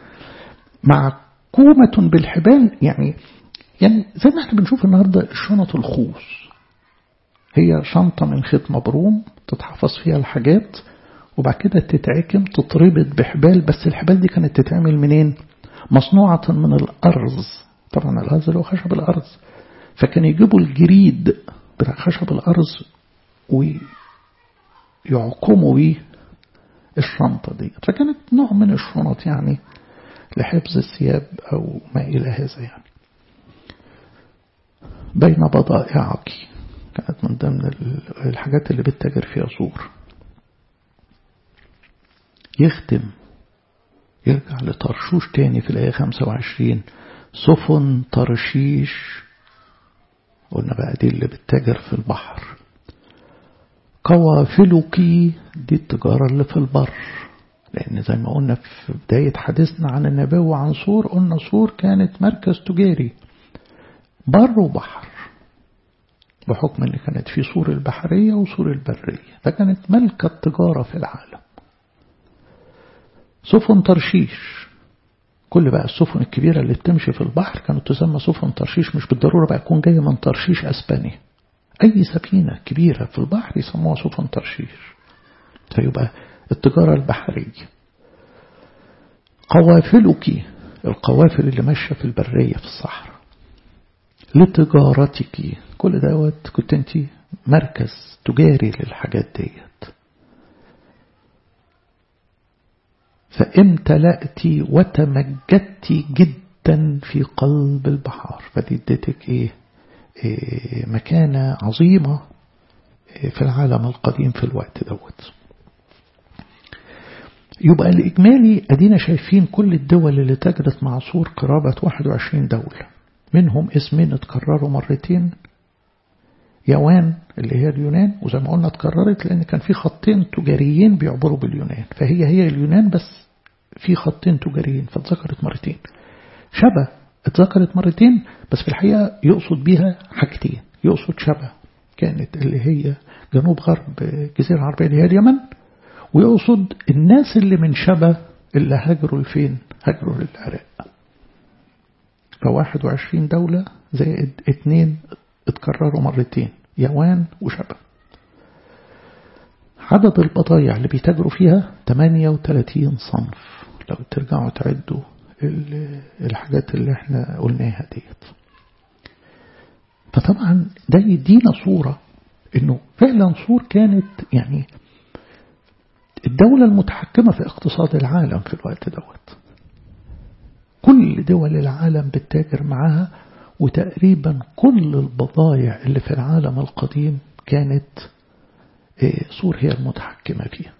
معكومة بالحبال يعني يعني زي ما احنا بنشوف النهاردة شنط الخوص هي شنطة من خيط مبروم تتحفظ فيها الحاجات وبعد كده تتعكم تتربط بحبال بس الحبال دي كانت تتعمل منين مصنوعة من الأرز طبعا الأرز اللي هو خشب الأرز فكان يجيبوا الجريد بتاع خشب الأرز ويعقموا بيه الشنطة دي فكانت نوع من الشنط يعني لحفظ الثياب أو ما إلى هذا يعني بين بضائعك كانت من ضمن الحاجات اللي بتتاجر فيها صور يختم يرجع لترشوش تاني في الآية 25 سفن ترشيش قلنا بقى دي اللي بتتاجر في البحر قوافلك دي التجارة اللي في البر لأن زي ما قلنا في بداية حديثنا عن النبوة عن سور قلنا سور كانت مركز تجاري بر وبحر بحكم ان كانت في سور البحرية وسور البرية فكانت ملكة التجارة في العالم سفن ترشيش كل بقى السفن الكبيرة اللي بتمشي في البحر كانت تسمى سفن ترشيش مش بالضرورة بقى يكون جاية من ترشيش أسبانيا أي سفينة كبيرة في البحر يسموها سفن ترشيش فيبقى التجارة البحرية قوافلك القوافل اللي ماشية في البرية في الصحراء لتجارتك كل دوت كنت انت مركز تجاري للحاجات ديت فامتلأت وتمجدت جدا في قلب البحار فدي اديتك ايه, إيه مكانة عظيمة إيه في العالم القديم في الوقت دوت يبقى الإجمالي أدينا شايفين كل الدول اللي تجرت مع سور قرابة 21 دولة منهم اسمين اتكرروا مرتين يوان اللي هي اليونان وزي ما قلنا اتكررت لأن كان في خطين تجاريين بيعبروا باليونان فهي هي اليونان بس في خطين تجاريين فاتذكرت مرتين شبه اتذكرت مرتين بس في الحقيقة يقصد بيها حاجتين يقصد شبه كانت اللي هي جنوب غرب الجزيرة العربية اللي هي اليمن ويقصد الناس اللي من شبه اللي هاجروا لفين هاجروا للعراق فواحد وعشرين دولة زائد اتنين اتكرروا مرتين يوان وشبه عدد البضايع اللي بيتاجروا فيها 38 صنف لو ترجعوا تعدوا الحاجات اللي احنا قلناها ديت فطبعا ده يدينا صورة انه فعلا صور كانت يعني الدولة المتحكمة في اقتصاد العالم في الوقت دوت كل دول العالم بتتاجر معاها وتقريبا كل البضائع اللي في العالم القديم كانت سور هي المتحكمة فيها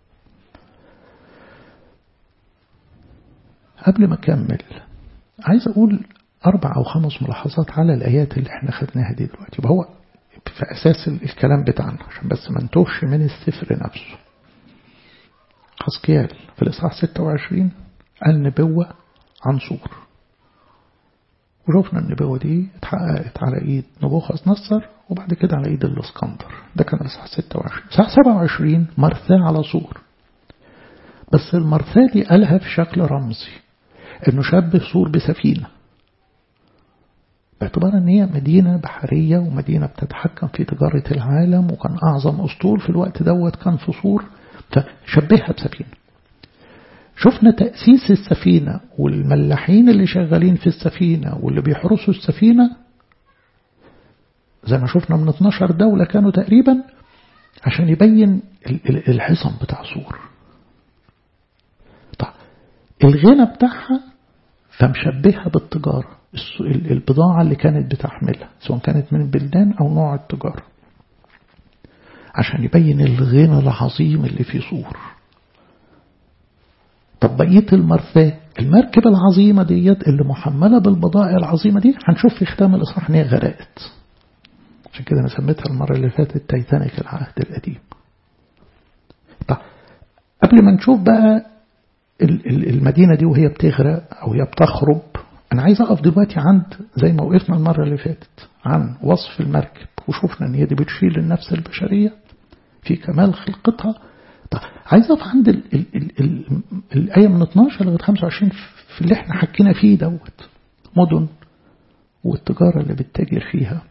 قبل ما أكمل عايز أقول أربع أو خمس ملاحظات على الآيات اللي احنا خدناها دي دلوقتي يبقى هو في أساس الكلام بتاعنا عشان بس ما نتوهش من السفر نفسه حسكيال في الإصحاح 26 قال نبوة عن سور وشوفنا النبوة دي اتحققت على ايد نبوخذ نصر وبعد كده على ايد الاسكندر ده كان الاصحاح 26 اصحاح 27 مرثاة على سور بس المرثاة دي قالها في شكل رمزي انه شبه سور بسفينة باعتبار ان هي مدينة بحرية ومدينة بتتحكم في تجارة العالم وكان اعظم اسطول في الوقت دوت كان في سور فشبهها بسفينة شفنا تأسيس السفينة والملاحين اللي شغالين في السفينة واللي بيحرسوا السفينة زي ما شفنا من 12 دولة كانوا تقريبا عشان يبين الحصن بتاع سور طيب الغنى بتاعها فمشبهها بالتجارة البضاعة اللي كانت بتحملها سواء كانت من البلدان أو نوع التجارة عشان يبين الغنى العظيم اللي في سور طب بقية المرثاة المركبة العظيمة ديت اللي محملة بالبضائع العظيمة دي هنشوف في ختام الإصحاح إن هي غرقت عشان كده أنا سميتها المرة اللي فاتت تايتانيك العهد القديم طب قبل ما نشوف بقى المدينة دي وهي بتغرق أو هي بتخرب أنا عايز أقف دلوقتي عند زي ما وقفنا المرة اللي فاتت عن وصف المركب وشوفنا إن هي دي بتشيل النفس البشرية في كمال خلقتها طيب عايز أقف عند ال ال ال ال الآية من 12 لغاية 25 في اللي احنا حكينا فيه دوت مدن والتجارة اللي بتتاجر فيها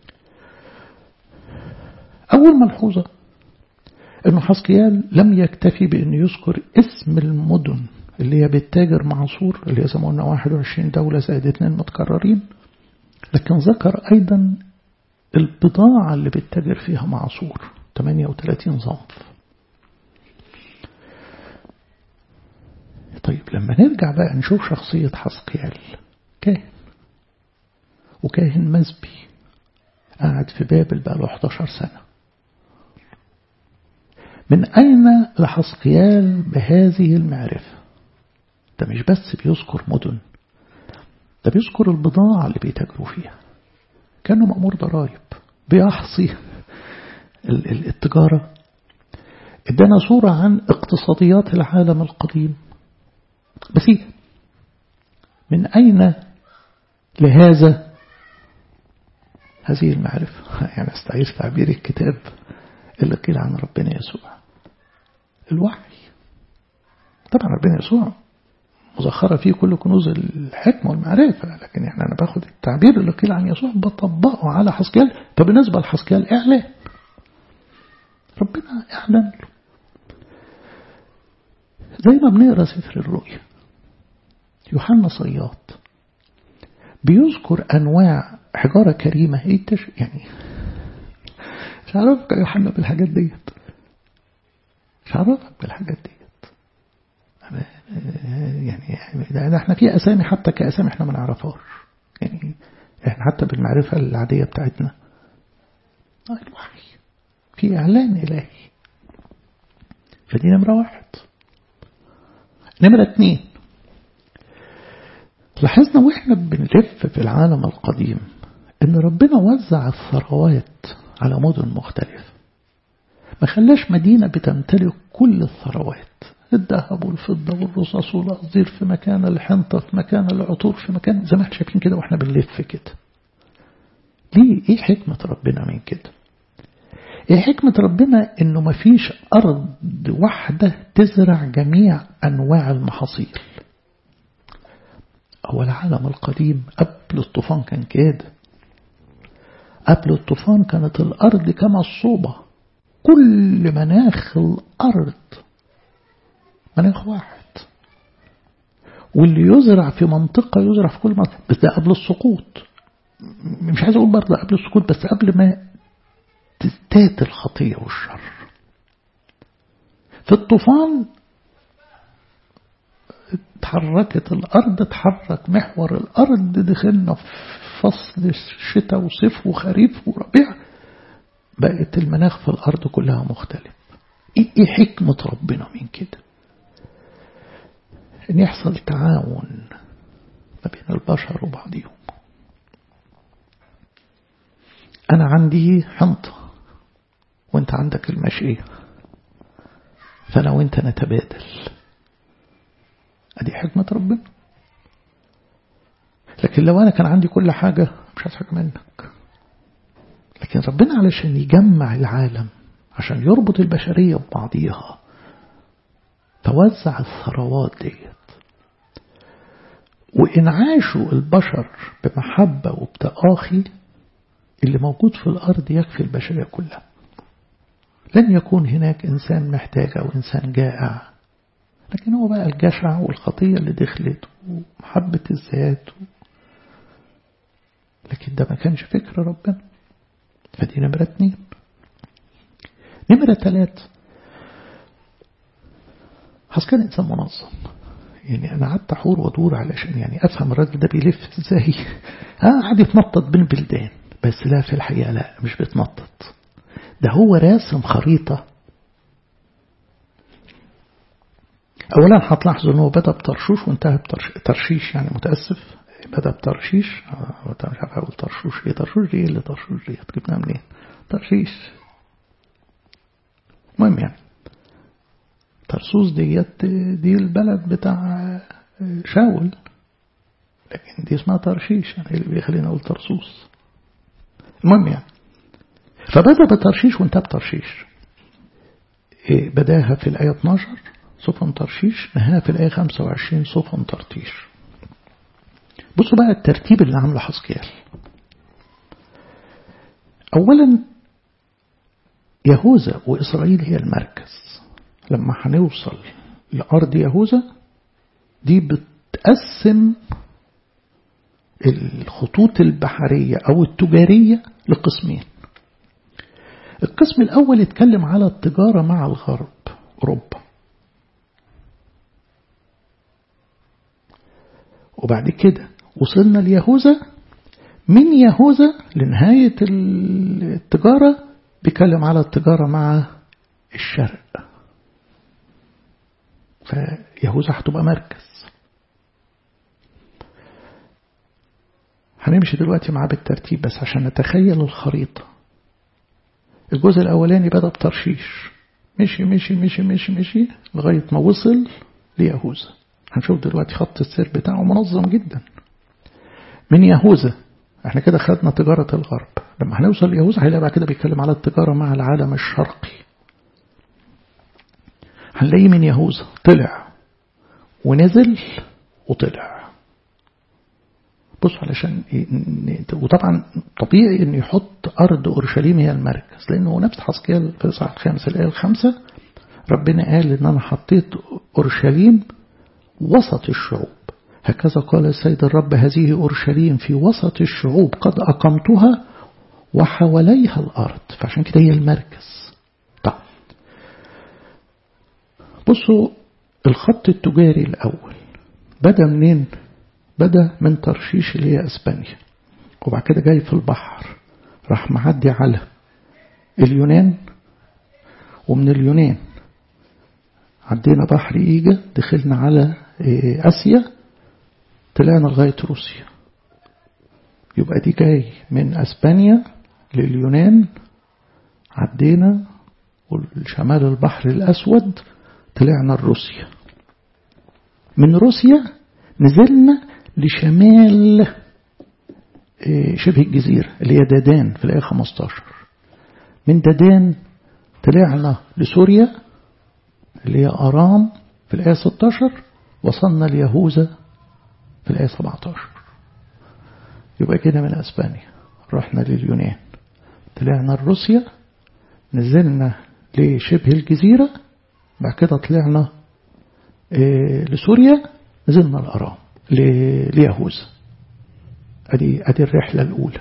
أول ملحوظة أنه حسقيال لم يكتفي بأن يذكر اسم المدن اللي هي بتتاجر مع سور اللي هي زي ما قلنا 21 دولة زائد اثنين متكررين لكن ذكر أيضا البضاعة اللي بتتاجر فيها مع سور 38 صنف طيب لما نرجع بقى نشوف شخصية حسقيال كاهن وكاهن مزبي قاعد في بابل بقى له 11 سنة من أين لحسقيال بهذه المعرفة ده مش بس بيذكر مدن ده بيذكر البضاعة اللي بيتاجروا فيها كانوا مأمور ضرائب بيحصي التجارة ادانا صورة عن اقتصاديات العالم القديم بس من أين لهذا هذه المعرفة يعني استعير تعبير الكتاب اللي قيل عن ربنا يسوع الوحي طبعا ربنا يسوع مزخرة فيه كل كنوز الحكمة والمعرفة لكن يعني أنا باخد التعبير اللي قيل عن يسوع بطبقه على حسكيال فبالنسبة لحسكيال إعلان ربنا إعلان له زي ما بنقرأ سفر الرؤيا يوحنا صياد بيذكر أنواع حجارة كريمة ايه التش... يعني مش عارفك يا يوحنا بالحاجات ديت مش عارفك بالحاجات ديت يعني ده احنا في أسامي حتى كأسامي احنا ما نعرفهاش يعني احنا حتى بالمعرفة العادية بتاعتنا الوحي في إعلان إلهي فدي نمرة واحد نمرة اتنين لاحظنا واحنا بنلف في العالم القديم ان ربنا وزع الثروات على مدن مختلفة ما خلاش مدينة بتمتلك كل الثروات الذهب والفضة والرصاص والأصدير في مكان الحنطة في مكان العطور في مكان زي ما احنا شايفين كده واحنا بنلف كده ليه ايه حكمة ربنا من كده ايه حكمة ربنا انه مفيش ارض واحدة تزرع جميع انواع المحاصيل هو العالم القديم قبل الطوفان كان كده قبل الطوفان كانت الأرض كما الصوبة كل مناخ الأرض مناخ واحد واللي يزرع في منطقة يزرع في كل منطقة بس ده قبل السقوط مش عايز أقول برضه قبل السقوط بس قبل ما تزداد الخطية والشر في الطوفان اتحركت الأرض اتحرك محور الأرض دخلنا في فصل شتاء وصيف وخريف وربيع بقت المناخ في الأرض كلها مختلف ايه حكمة ربنا من كده ان يحصل تعاون ما بين البشر وبعضهم انا عندي حنطة وانت عندك المشية فانا وانت نتبادل ادي حكمة ربنا لكن لو انا كان عندي كل حاجة مش عايز حاجة منك لكن ربنا علشان يجمع العالم عشان يربط البشرية ببعضيها توزع الثروات ديت وإن عاشوا البشر بمحبة وبتآخي اللي موجود في الأرض يكفي البشرية كلها لن يكون هناك إنسان محتاج أو إنسان جائع لكن هو بقى الجشع والخطية اللي دخلت ومحبة الذات لكن ده ما كانش فكر ربنا فدي نمرة اتنين نمرة ثلاث كان إنسان منظم يعني أنا قعدت أحور وأدور علشان يعني أفهم الراجل ده بيلف إزاي آه قاعد يتنطط بين بلدان بس لا في الحقيقة لا مش بيتنطط ده هو راسم خريطة أولا هتلاحظوا أنه بدأ بترشوش وانتهى بترشيش يعني متأسف بدأ بترشيش آه مش عارف أقول ترشوش إيه ترشوش دي إيه اللي ترشوش دي جبناها منين ترشيش المهم يعني ترسوس ديت دي البلد بتاع شاول لكن دي اسمها ترشيش يعني اللي بيخلينا نقول ترسوس المهم يعني فبدأ بترشيش وانتهى بترشيش إيه بداها في الآية 12 صفن ترشيش نهاها في الآية 25 صفن ترتيش بصوا بقى الترتيب اللي عامله حسكيال أولا يهوذا وإسرائيل هي المركز لما هنوصل لأرض يهوذا دي بتقسم الخطوط البحرية أو التجارية لقسمين القسم الأول يتكلم على التجارة مع الغرب أوروبا وبعد كده وصلنا ليهوذا من يهوذا لنهاية التجارة بيتكلم على التجارة مع الشرق فيهوذا هتبقى مركز هنمشي دلوقتي معاه بالترتيب بس عشان نتخيل الخريطة الجزء الأولاني بدأ بترشيش مشي مشي مشي مشي مشي لغاية ما وصل ليهوذا هنشوف دلوقتي خط السير بتاعه منظم جدا من يهوذا احنا كده خدنا تجارة الغرب لما هنوصل ليهوذا هنلاقي بعد كده بيتكلم على التجارة مع العالم الشرقي هنلاقيه من يهوذا طلع ونزل وطلع بصوا علشان وطبعا طبيعي انه يحط ارض اورشليم هي المركز لانه نفس حسكيال في الاصحاح الخامس الايه الخامسه ربنا قال ان انا حطيت اورشليم وسط الشعوب هكذا قال السيد الرب هذه اورشليم في وسط الشعوب قد اقمتها وحواليها الارض فعشان كده هي المركز طب بصوا الخط التجاري الاول بدا منين بدأ من ترشيش اللي هي أسبانيا وبعد كده جاي في البحر راح معدي على اليونان ومن اليونان عدينا بحر إيجا دخلنا على آسيا طلعنا لغاية روسيا يبقى دي جاي من أسبانيا لليونان عدينا والشمال البحر الأسود طلعنا لروسيا من روسيا نزلنا لشمال شبه الجزيرة اللي هي دادان في الآية 15 من دادان طلعنا لسوريا اللي هي أرام في الآية 16 وصلنا ليهوذا في الآية 17 يبقى كده من أسبانيا رحنا لليونان طلعنا لروسيا نزلنا لشبه الجزيرة بعد كده طلعنا لسوريا نزلنا الأرام ليهوذا ادي ادي الرحله الاولى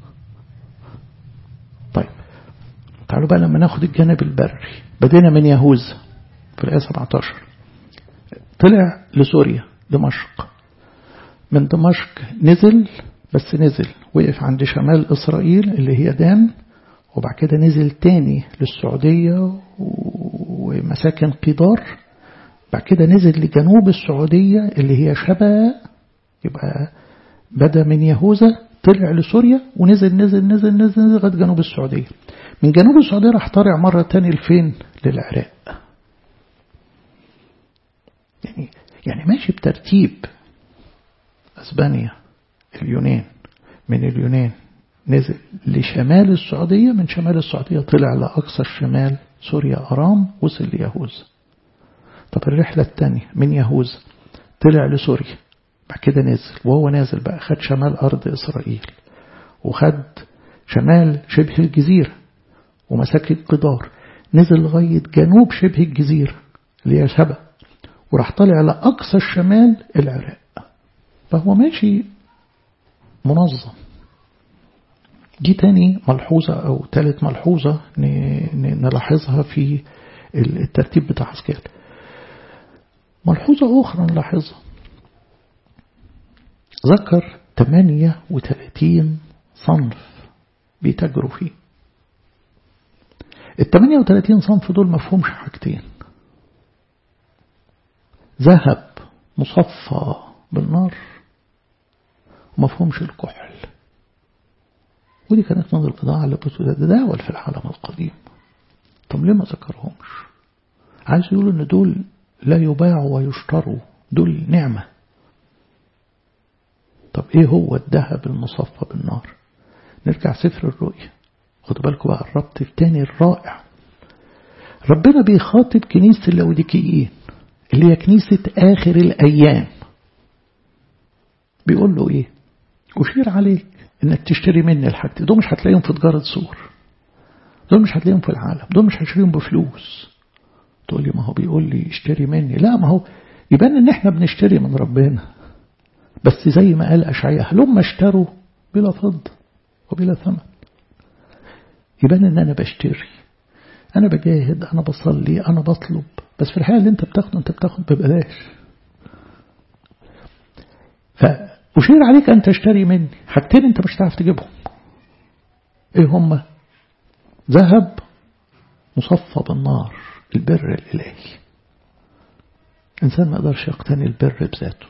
طيب تعالوا بقى لما ناخد الجانب البري بدينا من يهوذا في الايه 17 طلع لسوريا دمشق من دمشق نزل بس نزل وقف عند شمال إسرائيل اللي هي دان وبعد كده نزل تاني للسعودية ومساكن قدار بعد كده نزل لجنوب السعودية اللي هي شبا يبقى بدأ من يهوذا طلع لسوريا ونزل نزل نزل نزل نزل لغاية جنوب السعودية من جنوب السعودية راح طالع مرة تاني لفين للعراق يعني يعني ماشي بترتيب أسبانيا اليونان من اليونان نزل لشمال السعودية من شمال السعودية طلع لأقصى الشمال سوريا أرام وصل ليهوذا طب الرحلة الثانية من يهوذا طلع لسوريا بعد كده نزل وهو نازل بقى خد شمال أرض إسرائيل وخد شمال شبه الجزيرة ومساكن قدار نزل لغاية جنوب شبه الجزيرة اللي هي شبه وراح طالع لأقصى الشمال العراق فهو ماشي منظم دي تاني ملحوظة أو تالت ملحوظة نلاحظها في الترتيب بتاع حسكال ملحوظة أخرى نلاحظها ذكر 38 صنف بيتاجروا فيه ال 38 صنف دول مفهومش حاجتين ذهب مصفى بالنار ومفهومش الكحل ودي كانت من البضاعة اللي بتتداول في العالم القديم طب ليه ما ذكرهمش عايز يقولوا ان دول لا يباعوا ويشتروا دول نعمة طب ايه هو الذهب المصفى بالنار نرجع سفر الرؤيا خدوا بالكم بقى الربط التاني الرائع ربنا بيخاطب كنيسة اللوديكيين اللي هي كنيسة آخر الأيام بيقول له إيه أشير عليك إنك تشتري مني الحاجة دول مش هتلاقيهم في تجارة سور دول مش هتلاقيهم في العالم دول مش هتشتريهم بفلوس تقول لي ما هو بيقول لي اشتري مني لا ما هو يبان ان احنا بنشتري من ربنا بس زي ما قال أشعياء هلما اشتروا بلا فضة وبلا ثمن يبان ان انا بشتري انا بجاهد انا بصلي انا بطلب بس في الحقيقة اللي انت بتاخده انت بتاخده ببلاش فأشير عليك أن تشتري مني حاجتين انت مش هتعرف تجيبهم ايه هما ذهب مصفى بالنار البر الإلهي إنسان ما يقدرش يقتني البر بذاته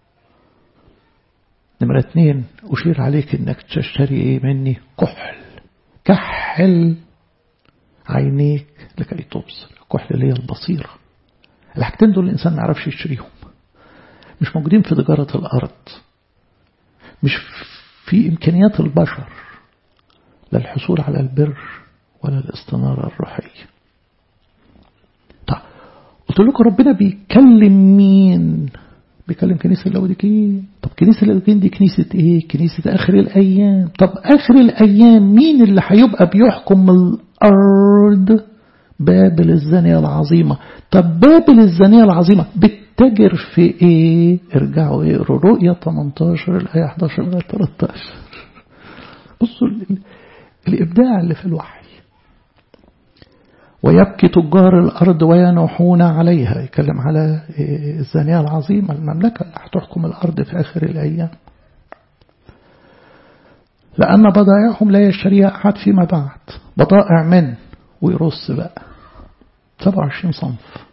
نمرة اتنين أشير عليك إنك تشتري إيه مني كحل كحل عينيك لكي تبصر الكحل اللي هي البصيرة الحاجتين دول الإنسان ما يعرفش يشتريهم مش موجودين في تجارة الأرض مش في إمكانيات البشر للحصول على البر ولا الاستنارة الروحية طيب قلت لكم ربنا بيكلم مين بيكلم كنيسة اللاوديكيين طب كنيسة اللاوديكيين دي كنيسة ايه كنيسة آخر الأيام طب آخر الأيام مين اللي هيبقى بيحكم الأرض بابل الزانية العظيمة طب بابل الزانية العظيمة بتتاجر في ايه ارجعوا اقروا رؤية 18 الآية 11 لغاية 13 بصوا الإبداع اللي في الوحي ويبكي تجار الأرض وينوحون عليها يتكلم على الزانية العظيمة المملكة اللي هتحكم الأرض في آخر الأيام لأن بضائعهم لا يشتريها أحد فيما بعد بضائع من ويرص بقى 27 صنف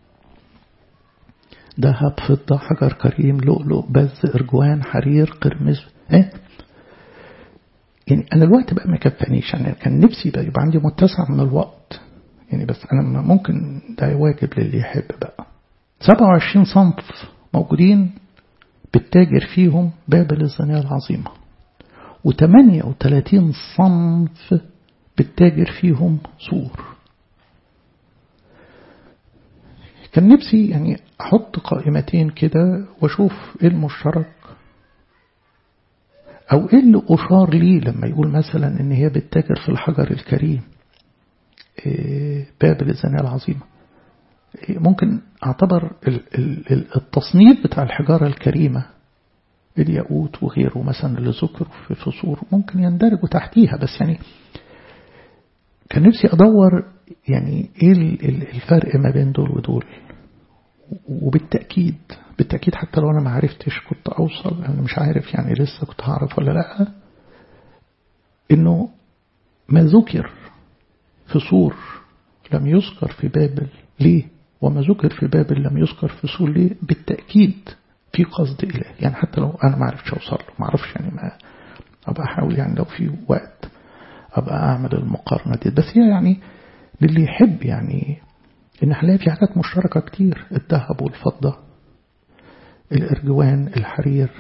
ذهب فضة حجر كريم لؤلؤ بز إرجوان حرير قرمز إيه؟ يعني أنا الوقت بقى ما كفانيش يعني كان نفسي بقى يبقى عندي متسع من الوقت يعني بس أنا ممكن ده واجب للي يحب بقى 27 صنف موجودين بالتاجر فيهم بابل الزانية العظيمة و38 صنف بالتاجر فيهم سور كان نفسي يعني أحط قائمتين كده وأشوف إيه المشترك أو إيه اللي أشار لي لما يقول مثلا إن هي بتتاجر في الحجر الكريم بابل الزانية العظيمة ممكن أعتبر التصنيف بتاع الحجارة الكريمة الياقوت وغيره مثلا اللي ذكروا في فصول ممكن يندرجوا تحتيها بس يعني كان نفسي أدور يعني إيه الفرق ما بين دول ودول وبالتأكيد بالتأكيد حتى لو أنا ما عرفتش كنت أوصل أنا مش عارف يعني لسه كنت هعرف ولا لأ إنه ما ذكر في سور لم يذكر في بابل ليه وما ذكر في بابل لم يذكر في سور ليه بالتأكيد في قصد إله يعني حتى لو أنا ما عرفتش أوصل له ما أعرفش يعني ما أبقى أحاول يعني لو في وقت أبقى أعمل المقارنة دي بس هي يعني للي يحب يعني إن هنلاقي في حاجات مشتركة كتير الذهب والفضة الإرجوان الحرير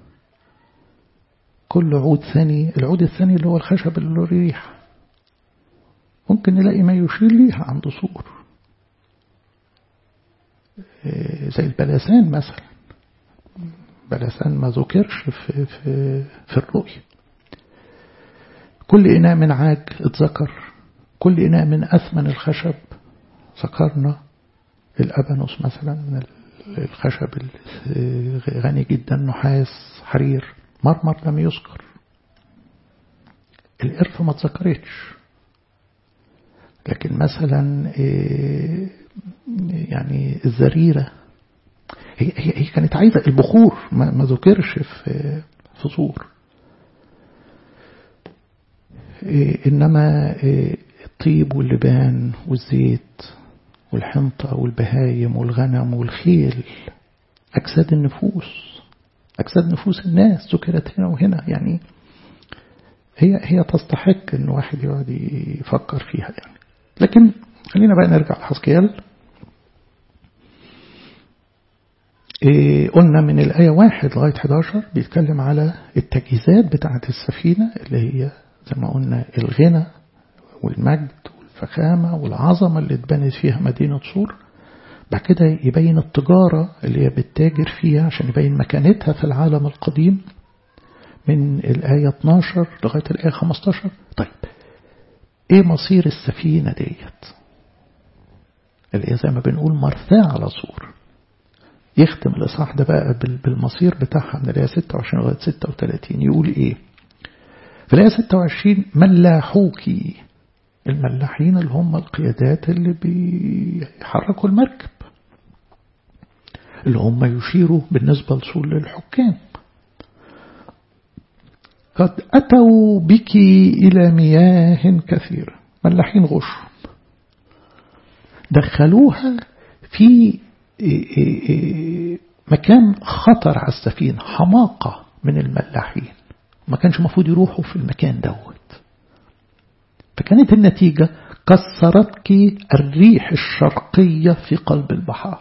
كل عود ثاني العود الثاني اللي هو الخشب اللي له ريح ممكن نلاقي ما يشير ليها عند صور زي البلسان مثلا بلسان ما ذكرش في, في, في الرؤية كل إناء من عاج اتذكر كل إناء من أثمن الخشب ذكرنا الأبانوس مثلا من الخشب غني جدا نحاس حرير مرمر لم يذكر القرفة ما اتذكرتش لكن مثلا يعني الزريرة هي, هي, هي كانت عايزة البخور ما, ما ذكرش في في صور إنما الطيب واللبان والزيت والحنطة والبهايم والغنم والخيل أجساد النفوس أجساد نفوس الناس ذكرت هنا وهنا يعني هي هي تستحق إن واحد يقعد يفكر فيها يعني لكن خلينا بقى نرجع لحسكيال إيه قلنا من الآية واحد لغاية 11 بيتكلم على التجهيزات بتاعة السفينة اللي هي زي ما قلنا الغنى والمجد والفخامة والعظمة اللي اتبنت فيها مدينة صور بعد كده يبين التجارة اللي هي بتتاجر فيها عشان يبين مكانتها في العالم القديم من الآية 12 لغاية الآية 15 طيب ايه مصير السفينة ديت اللي هي زي ما بنقول مرثاة على صور يختم الإصحاح ده بقى بالمصير بتاعها من الآية 26 لغاية 36 يقول ايه في الآية 26 ملاحوكي الملاحين اللي هم القيادات اللي بيحركوا المركب اللي هم يشيروا بالنسبة لصول للحكام قد أتوا بك إلى مياه كثيرة ملاحين غش دخلوها في مكان خطر على السفينة حماقة من الملاحين ما كانش المفروض يروحوا في المكان دوت فكانت النتيجة كسرتك الريح الشرقية في قلب البحار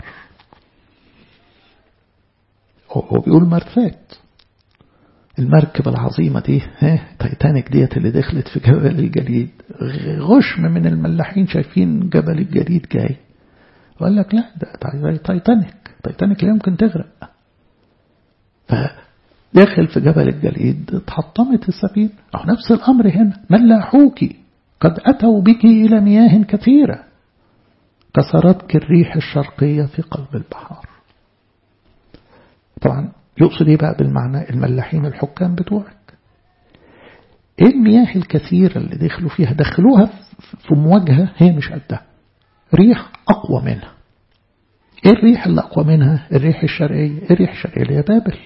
هو بيقول مرثات المركب العظيمة دي ها تايتانيك ديت اللي دخلت في جبل الجليد غشم من الملاحين شايفين جبل الجليد جاي وقال لك لا ده تايتانيك تايتانيك لا يمكن تغرق فداخل في جبل الجليد اتحطمت السفينة أو نفس الأمر هنا ملاحوكي قد أتوا بك إلى مياه كثيرة كسرتك الريح الشرقية في قلب البحار طبعا يقصد ايه بقى بالمعنى الملاحين الحكام بتوعك ايه المياه الكثيرة اللي دخلوا فيها دخلوها في مواجهة هي مش قدها ريح أقوى منها ايه الريح اللي أقوى منها الريح الشرقية ايه الريح الشرقية اللي هي بابل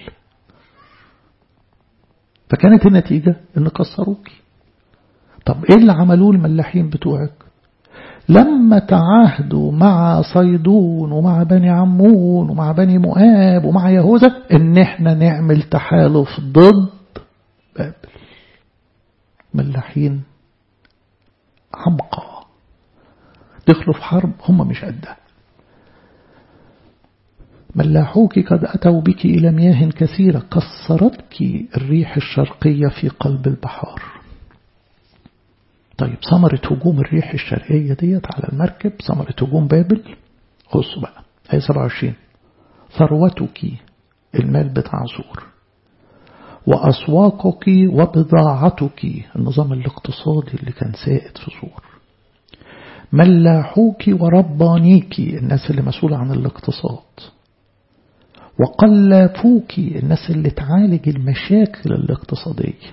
فكانت النتيجة ان كسروكي طب ايه اللي عملوه الملاحين بتوعك لما تعاهدوا مع صيدون ومع بني عمون ومع بني مؤاب ومع يهوذا ان احنا نعمل تحالف ضد بابل ملاحين عمقى دخلوا في حرب هم مش قدها ملاحوك قد أتوا بك إلى مياه كثيرة كسرتك الريح الشرقية في قلب البحار طيب ثمرة هجوم الريح الشرقية ديت على المركب ثمرة هجوم بابل خصوا بقى آية 27 ثروتك المال بتاع زور وأسواقك وبضاعتك النظام الاقتصادي اللي كان سائد في زور ملاحوك وربانيك الناس اللي مسؤولة عن الاقتصاد وقلافوك الناس اللي تعالج المشاكل الاقتصادية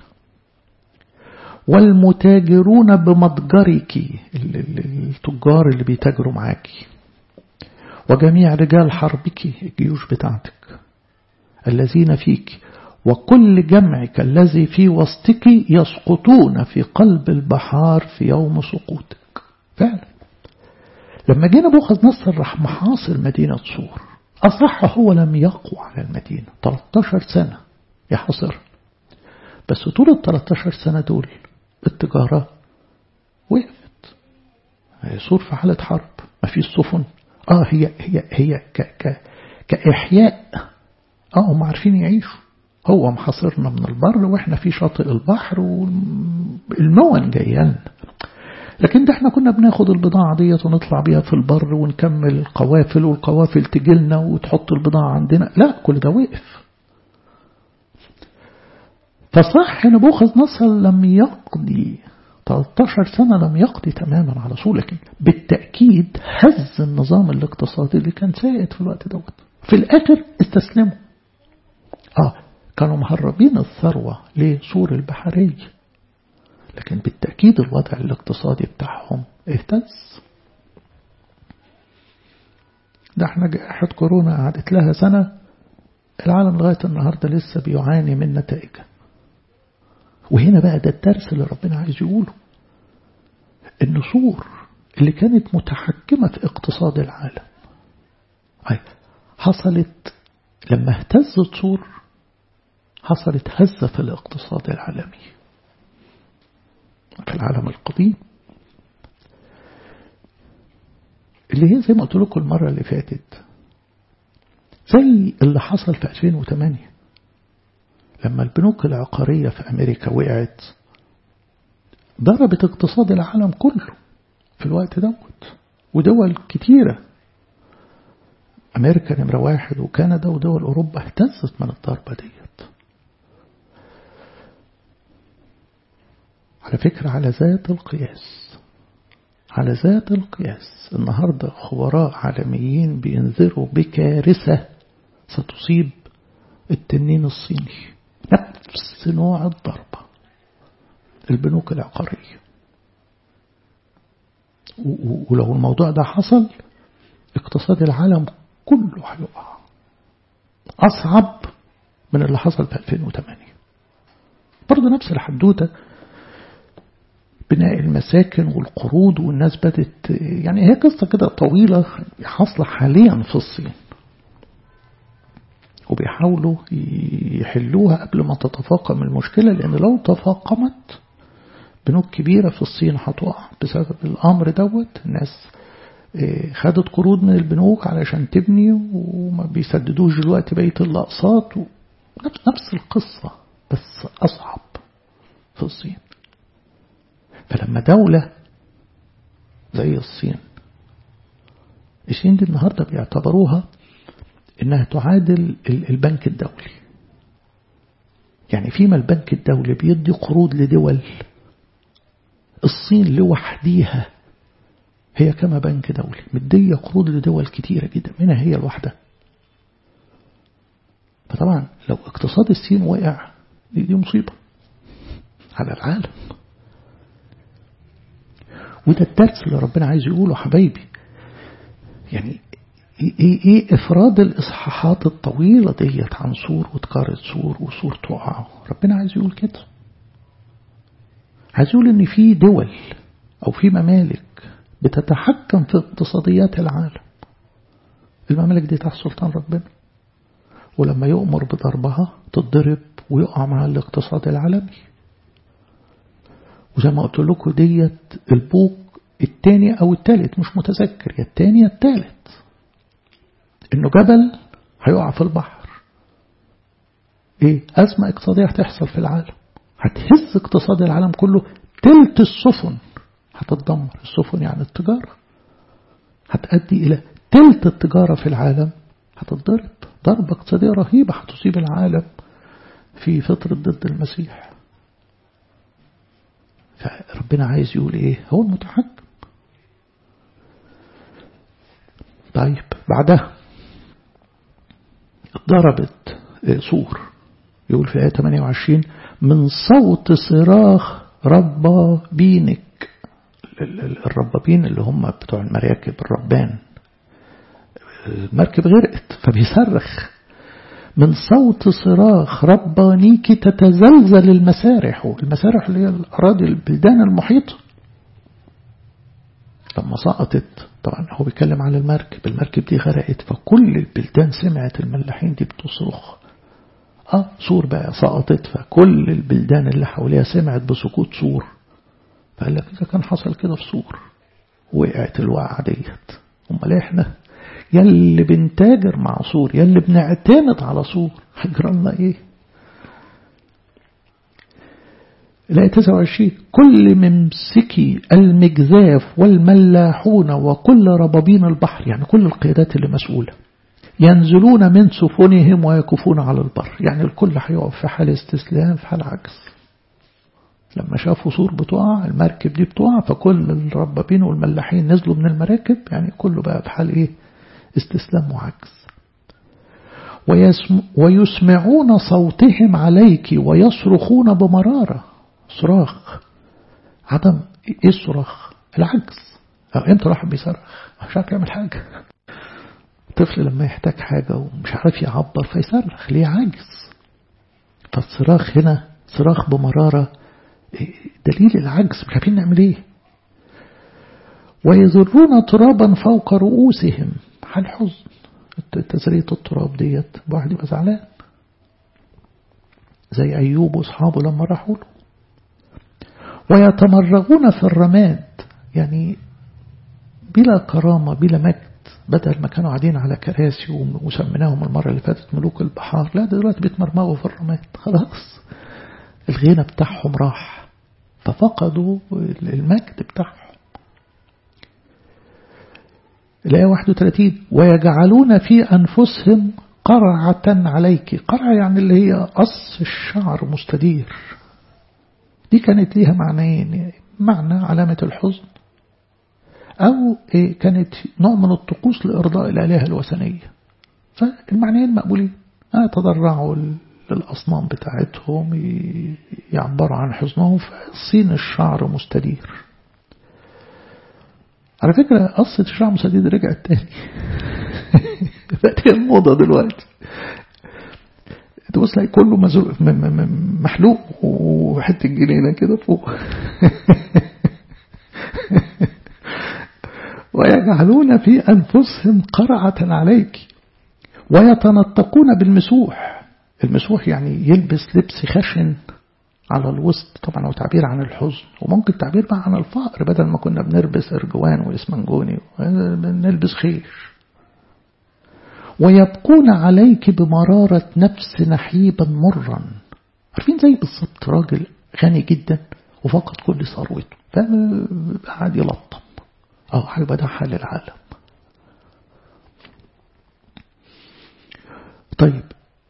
والمتاجرون بمتجرك التجار اللي بيتاجروا معاكي وجميع رجال حربك الجيوش بتاعتك الذين فيك وكل جمعك الذي في وسطك يسقطون في قلب البحار في يوم سقوطك فعلا لما جينا بوخذ نصر راح محاصر مدينة صور أصح هو لم يقوى على المدينة 13 سنة يحاصرها بس طول ال 13 سنة دول التجارة وقفت صور في حالة حرب ما فيش سفن اه هي هي هي ك ك كإحياء اه هم عارفين يعيشوا هو محاصرنا من البر واحنا في شاطئ البحر والمون جايه لنا لكن ده احنا كنا بناخد البضاعة ديت ونطلع بيها في البر ونكمل القوافل والقوافل تجيلنا وتحط البضاعة عندنا لا كل ده وقف فصح نبوخذ نصر لم يقضي 13 سنة لم يقضي تماما على صور لكن بالتأكيد هز النظام الاقتصادي اللي كان سائد في الوقت دوت في الآخر استسلموا آه كانوا مهربين الثروة لسور البحرية لكن بالتأكيد الوضع الاقتصادي بتاعهم اهتز ده احنا جائحة كورونا قعدت لها سنة العالم لغاية النهاردة لسه بيعاني من نتائجها وهنا بقى ده الدرس اللي ربنا عايز يقوله النسور اللي كانت متحكمة في اقتصاد العالم حصلت لما اهتزت صور حصلت هزة في الاقتصاد العالمي في العالم القديم اللي هي زي ما قلت لكم المرة اللي فاتت زي اللي حصل في 2008 لما البنوك العقارية في أمريكا وقعت ضربت اقتصاد العالم كله في الوقت دوت ودول كتيرة أمريكا نمرة واحد وكندا ودول أوروبا اهتزت من الضربة ديت على فكرة على ذات القياس على ذات القياس النهاردة خبراء عالميين بينذروا بكارثة ستصيب التنين الصيني نفس نوع الضربة البنوك العقارية ولو الموضوع ده حصل اقتصاد العالم كله هيقع أصعب من اللي حصل في 2008 برضه نفس الحدوتة بناء المساكن والقروض والناس بدت يعني هي قصة كده طويلة حاصلة حاليا في الصين وبيحاولوا يحلوها قبل ما تتفاقم المشكلة لأن لو تفاقمت بنوك كبيرة في الصين هتقع بسبب الأمر دوت الناس خدت قروض من البنوك علشان تبني وما بيسددوش دلوقتي بقية الأقساط نفس القصة بس أصعب في الصين فلما دولة زي الصين الصين دي النهاردة بيعتبروها إنها تعادل البنك الدولي يعني فيما البنك الدولي بيدي قروض لدول الصين لوحديها هي كما بنك دولي مدية قروض لدول كتيرة جدا منها هي الواحدة فطبعا لو اقتصاد الصين وقع دي, دي مصيبة على العالم وده الدرس اللي ربنا عايز يقوله حبايبي يعني ايه ايه افراد الاصحاحات الطويله ديت عن سور وتقارة سور وسور تقع ربنا عايز يقول كده عايز يقول ان في دول او في ممالك بتتحكم في اقتصاديات العالم الممالك دي تحت سلطان ربنا ولما يؤمر بضربها تتضرب ويقع مع الاقتصاد العالمي وزي ما قلت لكم ديت البوق الثاني او الثالث مش متذكر يا الثاني يا الثالث انه جبل هيقع في البحر ايه ازمه اقتصاديه هتحصل في العالم هتهز اقتصاد العالم كله تلت السفن هتتدمر السفن يعني التجاره هتؤدي الى تلت التجاره في العالم هتتضرب ضربه اقتصاديه رهيبه هتصيب العالم في فتره ضد المسيح فربنا عايز يقول ايه هو المتحكم طيب بعدها ضربت سور يقول في آية 28 من صوت صراخ ربابينك الربابين اللي هم بتوع المراكب الربان المركب غرقت فبيصرخ من صوت صراخ ربانيك تتزلزل المسارح المسارح اللي هي الأراضي البلدان المحيطة لما سقطت طبعا هو بيتكلم على المركب المركب دي غرقت فكل البلدان سمعت الملاحين دي بتصرخ اه سور بقى سقطت فكل البلدان اللي حواليها سمعت بسقوط سور فقال لك إذا كان حصل كده في سور وقعت الوقعة ديت امال احنا يلي بنتاجر مع سور يلي بنعتمد على سور هيجرى لنا ايه الآية 29 كل ممسكي المجزاف والملاحون وكل ربابين البحر يعني كل القيادات اللي مسؤولة ينزلون من سفنهم ويكفون على البر يعني الكل هيقف في حال استسلام في حال عجز لما شافوا سور بتقع المركب دي بتقع فكل الربابين والملاحين نزلوا من المراكب يعني كله بقى في حال ايه استسلام وعجز ويسمعون صوتهم عليك ويصرخون بمرارة صراخ عدم ايه الصراخ العجز أو امتى راح بيصرخ مش عارف يعمل حاجة الطفل لما يحتاج حاجة ومش عارف يعبر فيصرخ ليه عاجز فالصراخ هنا صراخ بمرارة دليل العجز مش عارفين نعمل ايه ويذرون ترابا فوق رؤوسهم حال حزن تزرية التراب ديت واحد يبقى زعلان زي أيوب وأصحابه لما راحوا له ويتمرغون في الرماد يعني بلا كرامة بلا مجد بدل ما كانوا قاعدين على كراسي وسميناهم المرة اللي فاتت ملوك البحار لا دلوقتي بيتمرمغوا في الرماد خلاص الغنى بتاعهم راح ففقدوا المجد بتاعهم الآية 31 ويجعلون في أنفسهم قرعة عليك قرعة يعني اللي هي قص الشعر مستدير دي كانت ليها معنيين معنى علامة الحزن أو كانت نوع من الطقوس لإرضاء الآلهة الوثنية فالمعنيين مقبولين تضرعوا للأصنام بتاعتهم يعبروا عن حزنهم فصين الشعر مستدير على فكرة قصة الشعر مستدير رجعت تاني بقت هي الموضة دلوقتي تبص تلاقي كله محلوق وحتة جنينة كده فوق ويجعلون في أنفسهم قرعة عليك ويتنطقون بالمسوح المسوح يعني يلبس لبس خشن على الوسط طبعا هو تعبير عن الحزن وممكن تعبير بقى عن الفقر بدل ما كنا بنلبس ارجوان واسمنجوني بنلبس خيش ويبقون عليك بمرارة نفس نحيبا مرا عارفين زي بالظبط راجل غني جدا وفقد كل ثروته فقعد يلطم اه هيبقى ده حال العالم طيب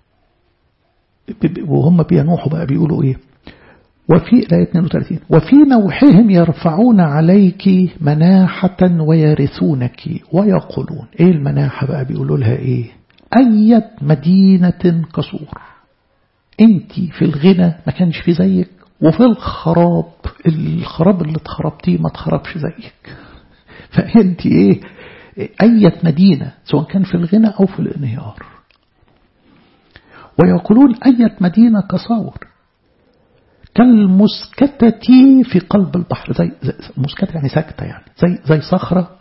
وهم بينوحوا بقى بيقولوا ايه وفي الآية 32 وفي نوحهم يرفعون عليك مناحة ويرثونك ويقولون ايه المناحة بقى بيقولوا لها ايه أية مدينة كسور انت في الغنى ما كانش في زيك وفي الخراب الخراب اللي اتخربتيه ما اتخربش زيك فانت ايه أية مدينة سواء كان في الغنى أو في الانهيار ويقولون أية مدينة كصور كالمسكتة في قلب البحر زي, زي مسكتة يعني سكتة يعني زي زي صخرة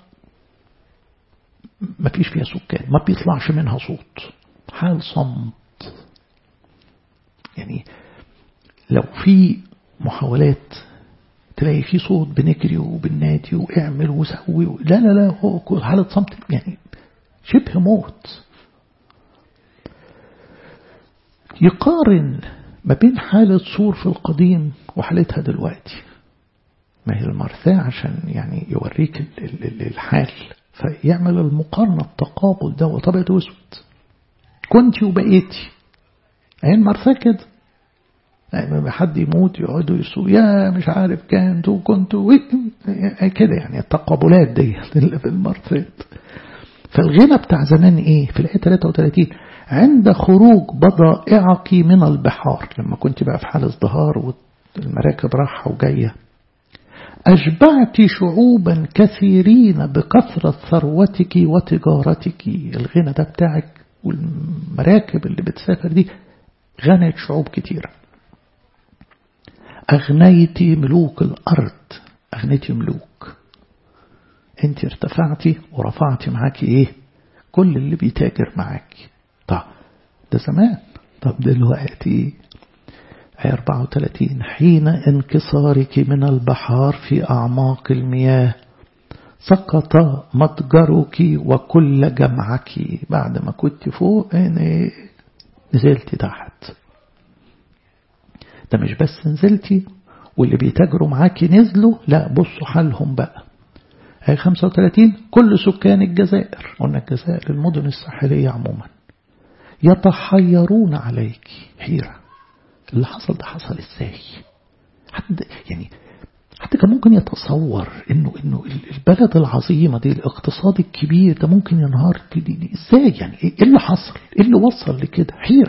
ما فيش فيها سكان ما بيطلعش منها صوت حال صمت يعني لو في محاولات تلاقي في صوت بنجري وبنادي واعمل وسوي لا لا لا هو حالة صمت يعني شبه موت يقارن ما بين حالة صور في القديم وحالتها دلوقتي ما هي المرثاة عشان يعني يوريك الحال فيعمل المقارنة التقابل ده وطبيعة أسود كنت وبقيتي عين مرثاة كده يعني حد يموت يقعدوا يسوق يا مش عارف كانت وكنت كده يعني التقابلات دي اللي في المرثات فالغنى بتاع زمان ايه في الآية 33 عند خروج بضائعك من البحار لما كنت بقى في حال ازدهار والمراكب راحة وجاية أشبعت شعوبا كثيرين بكثرة ثروتك وتجارتك الغنى ده بتاعك والمراكب اللي بتسافر دي غنت شعوب كتيرة أغنيتي ملوك الأرض أغنيتي ملوك انت ارتفعتي ورفعتي معاكي ايه كل اللي بيتاجر معاكي طب ده زمان طب دلوقتي آية 34 حين انكسارك من البحار في أعماق المياه سقط متجرك وكل جمعك بعد ما كنت فوق يعني نزلت تحت ده مش بس نزلتي واللي بيتاجروا معاكي نزلوا لا بصوا حالهم بقى آية 35 كل سكان الجزائر قلنا الجزائر المدن الساحلية عموما يتحيرون عليك حيرة اللي حصل ده حصل ازاي حد يعني حتى كان ممكن يتصور انه انه البلد العظيمة دي الاقتصاد الكبير ده ممكن ينهار دي دي دي ازاي يعني ايه اللي حصل ايه اللي وصل لكده حيرة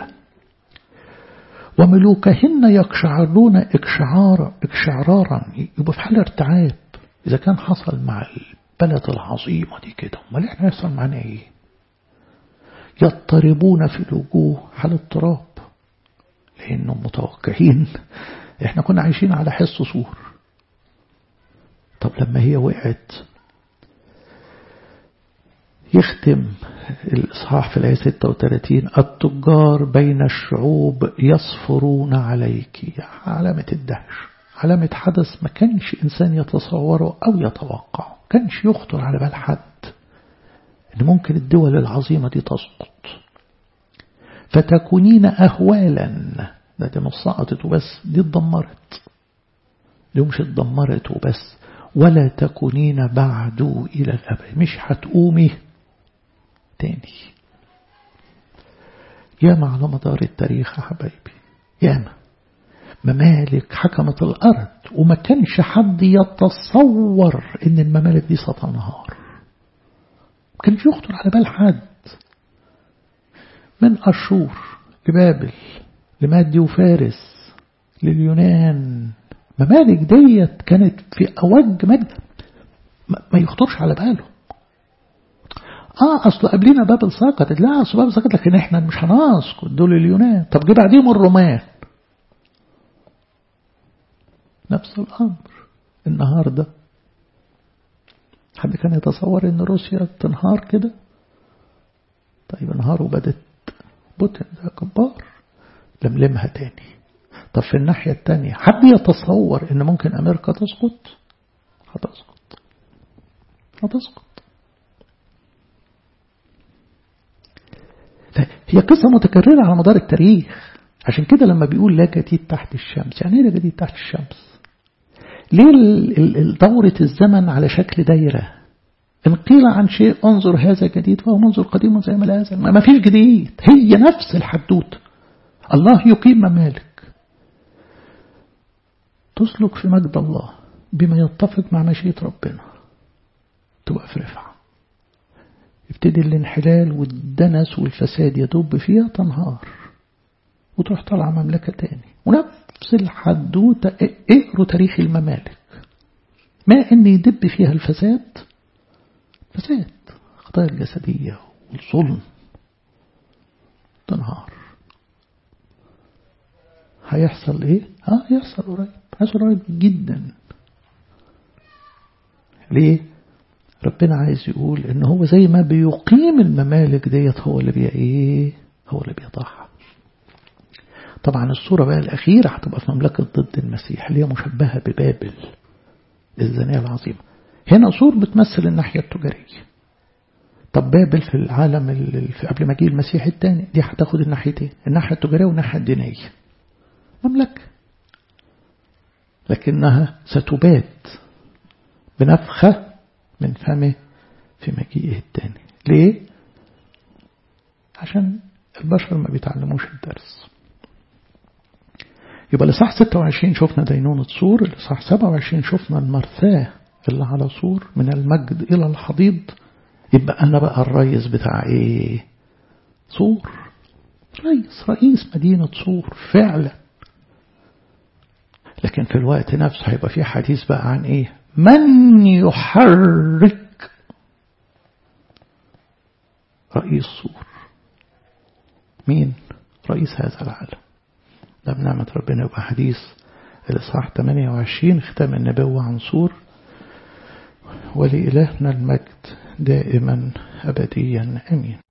وملوكهن يقشعرون اقشعارا اقشعرارا يبقى في حال ارتعاب إذا كان حصل مع البلد العظيمة دي كده امال احنا يحصل معنا ايه يضطربون في الوجوه حال اضطراب لأنهم متوقعين احنا كنا عايشين على حس صور طب لما هي وقعت يختم الإصحاح في الآية 36 التجار بين الشعوب يصفرون عليك علامة الدهش علامة حدث ما كانش إنسان يتصوره أو يتوقعه كانش يخطر على بال حد إن ممكن الدول العظيمة دي تسقط فتكونين أهوالا ده دي مش سقطت وبس دي اتدمرت دي مش اتدمرت وبس ولا تكونين بعد إلى الأبد مش هتقومي تاني ياما على مدار التاريخ يا حبايبي ياما ممالك حكمت الأرض وما كانش حد يتصور إن الممالك دي ستنهار ما كانش يخطر على بال حد من أشور لبابل لمادي وفارس لليونان ممالك ديت كانت في أوج مجد ما يخطرش على باله اه اصل قبلنا بابل سقطت لا اصل بابل سقطت لكن احنا مش هنسقط دول اليونان طب جه بعديهم الرومان نفس الامر النهارده حد كان يتصور ان روسيا تنهار كده طيب انهار وبدت بوتين ده كبار لملمها تاني طب في الناحية التانية حد يتصور ان ممكن امريكا تسقط هتسقط هتسقط هي قصة متكررة على مدار التاريخ عشان كده لما بيقول لا جديد تحت الشمس يعني ايه لا جديد تحت الشمس ليه دورة الزمن على شكل دايرة إن قيل عن شيء انظر هذا جديد فهو منظر قديم زي ما لازم ما فيش جديد هي نفس الحدوتة الله يقيم ممالك تسلك في مجد الله بما يتفق مع مشيئة ربنا تبقى في رفعة يبتدي الانحلال والدنس والفساد يدب فيها تنهار وتروح طالعة مملكة تاني ونفس الحدوتة اقروا تاريخ الممالك ما ان يدب فيها الفساد فساد خطايا الجسدية والظلم تنهار هيحصل ايه ها هيحصل قريب هيحصل قريب جدا ليه ربنا عايز يقول ان هو زي ما بيقيم الممالك ديت هو اللي بي ايه هو اللي بيضعها طبعا الصورة بقى الأخيرة هتبقى في مملكة ضد المسيح اللي هي مشبهة ببابل الزانية العظيمة هنا صور بتمثل الناحية التجارية طب بابل في العالم اللي قبل ما يجي المسيح الثاني دي هتاخد الناحيتين الناحية التجارية والناحية الدينية مملكة لكنها ستبات بنفخة من فمه في مجيئه الثاني ليه؟ عشان البشر ما بيتعلموش الدرس يبقى لصح 26 شفنا دينونة صور لصح 27 شفنا المرثاة اللي على صور من المجد إلى الحضيض يبقى أنا بقى الرئيس بتاع إيه صور رئيس رئيس مدينة صور فعلا لكن في الوقت نفسه هيبقى في حديث بقى عن إيه من يحرك رئيس سور مين رئيس هذا العالم ده بنعمة ربنا يبقى حديث الإصحاح 28 ختام النبوة عن سور ولإلهنا المجد دائما أبديا أمين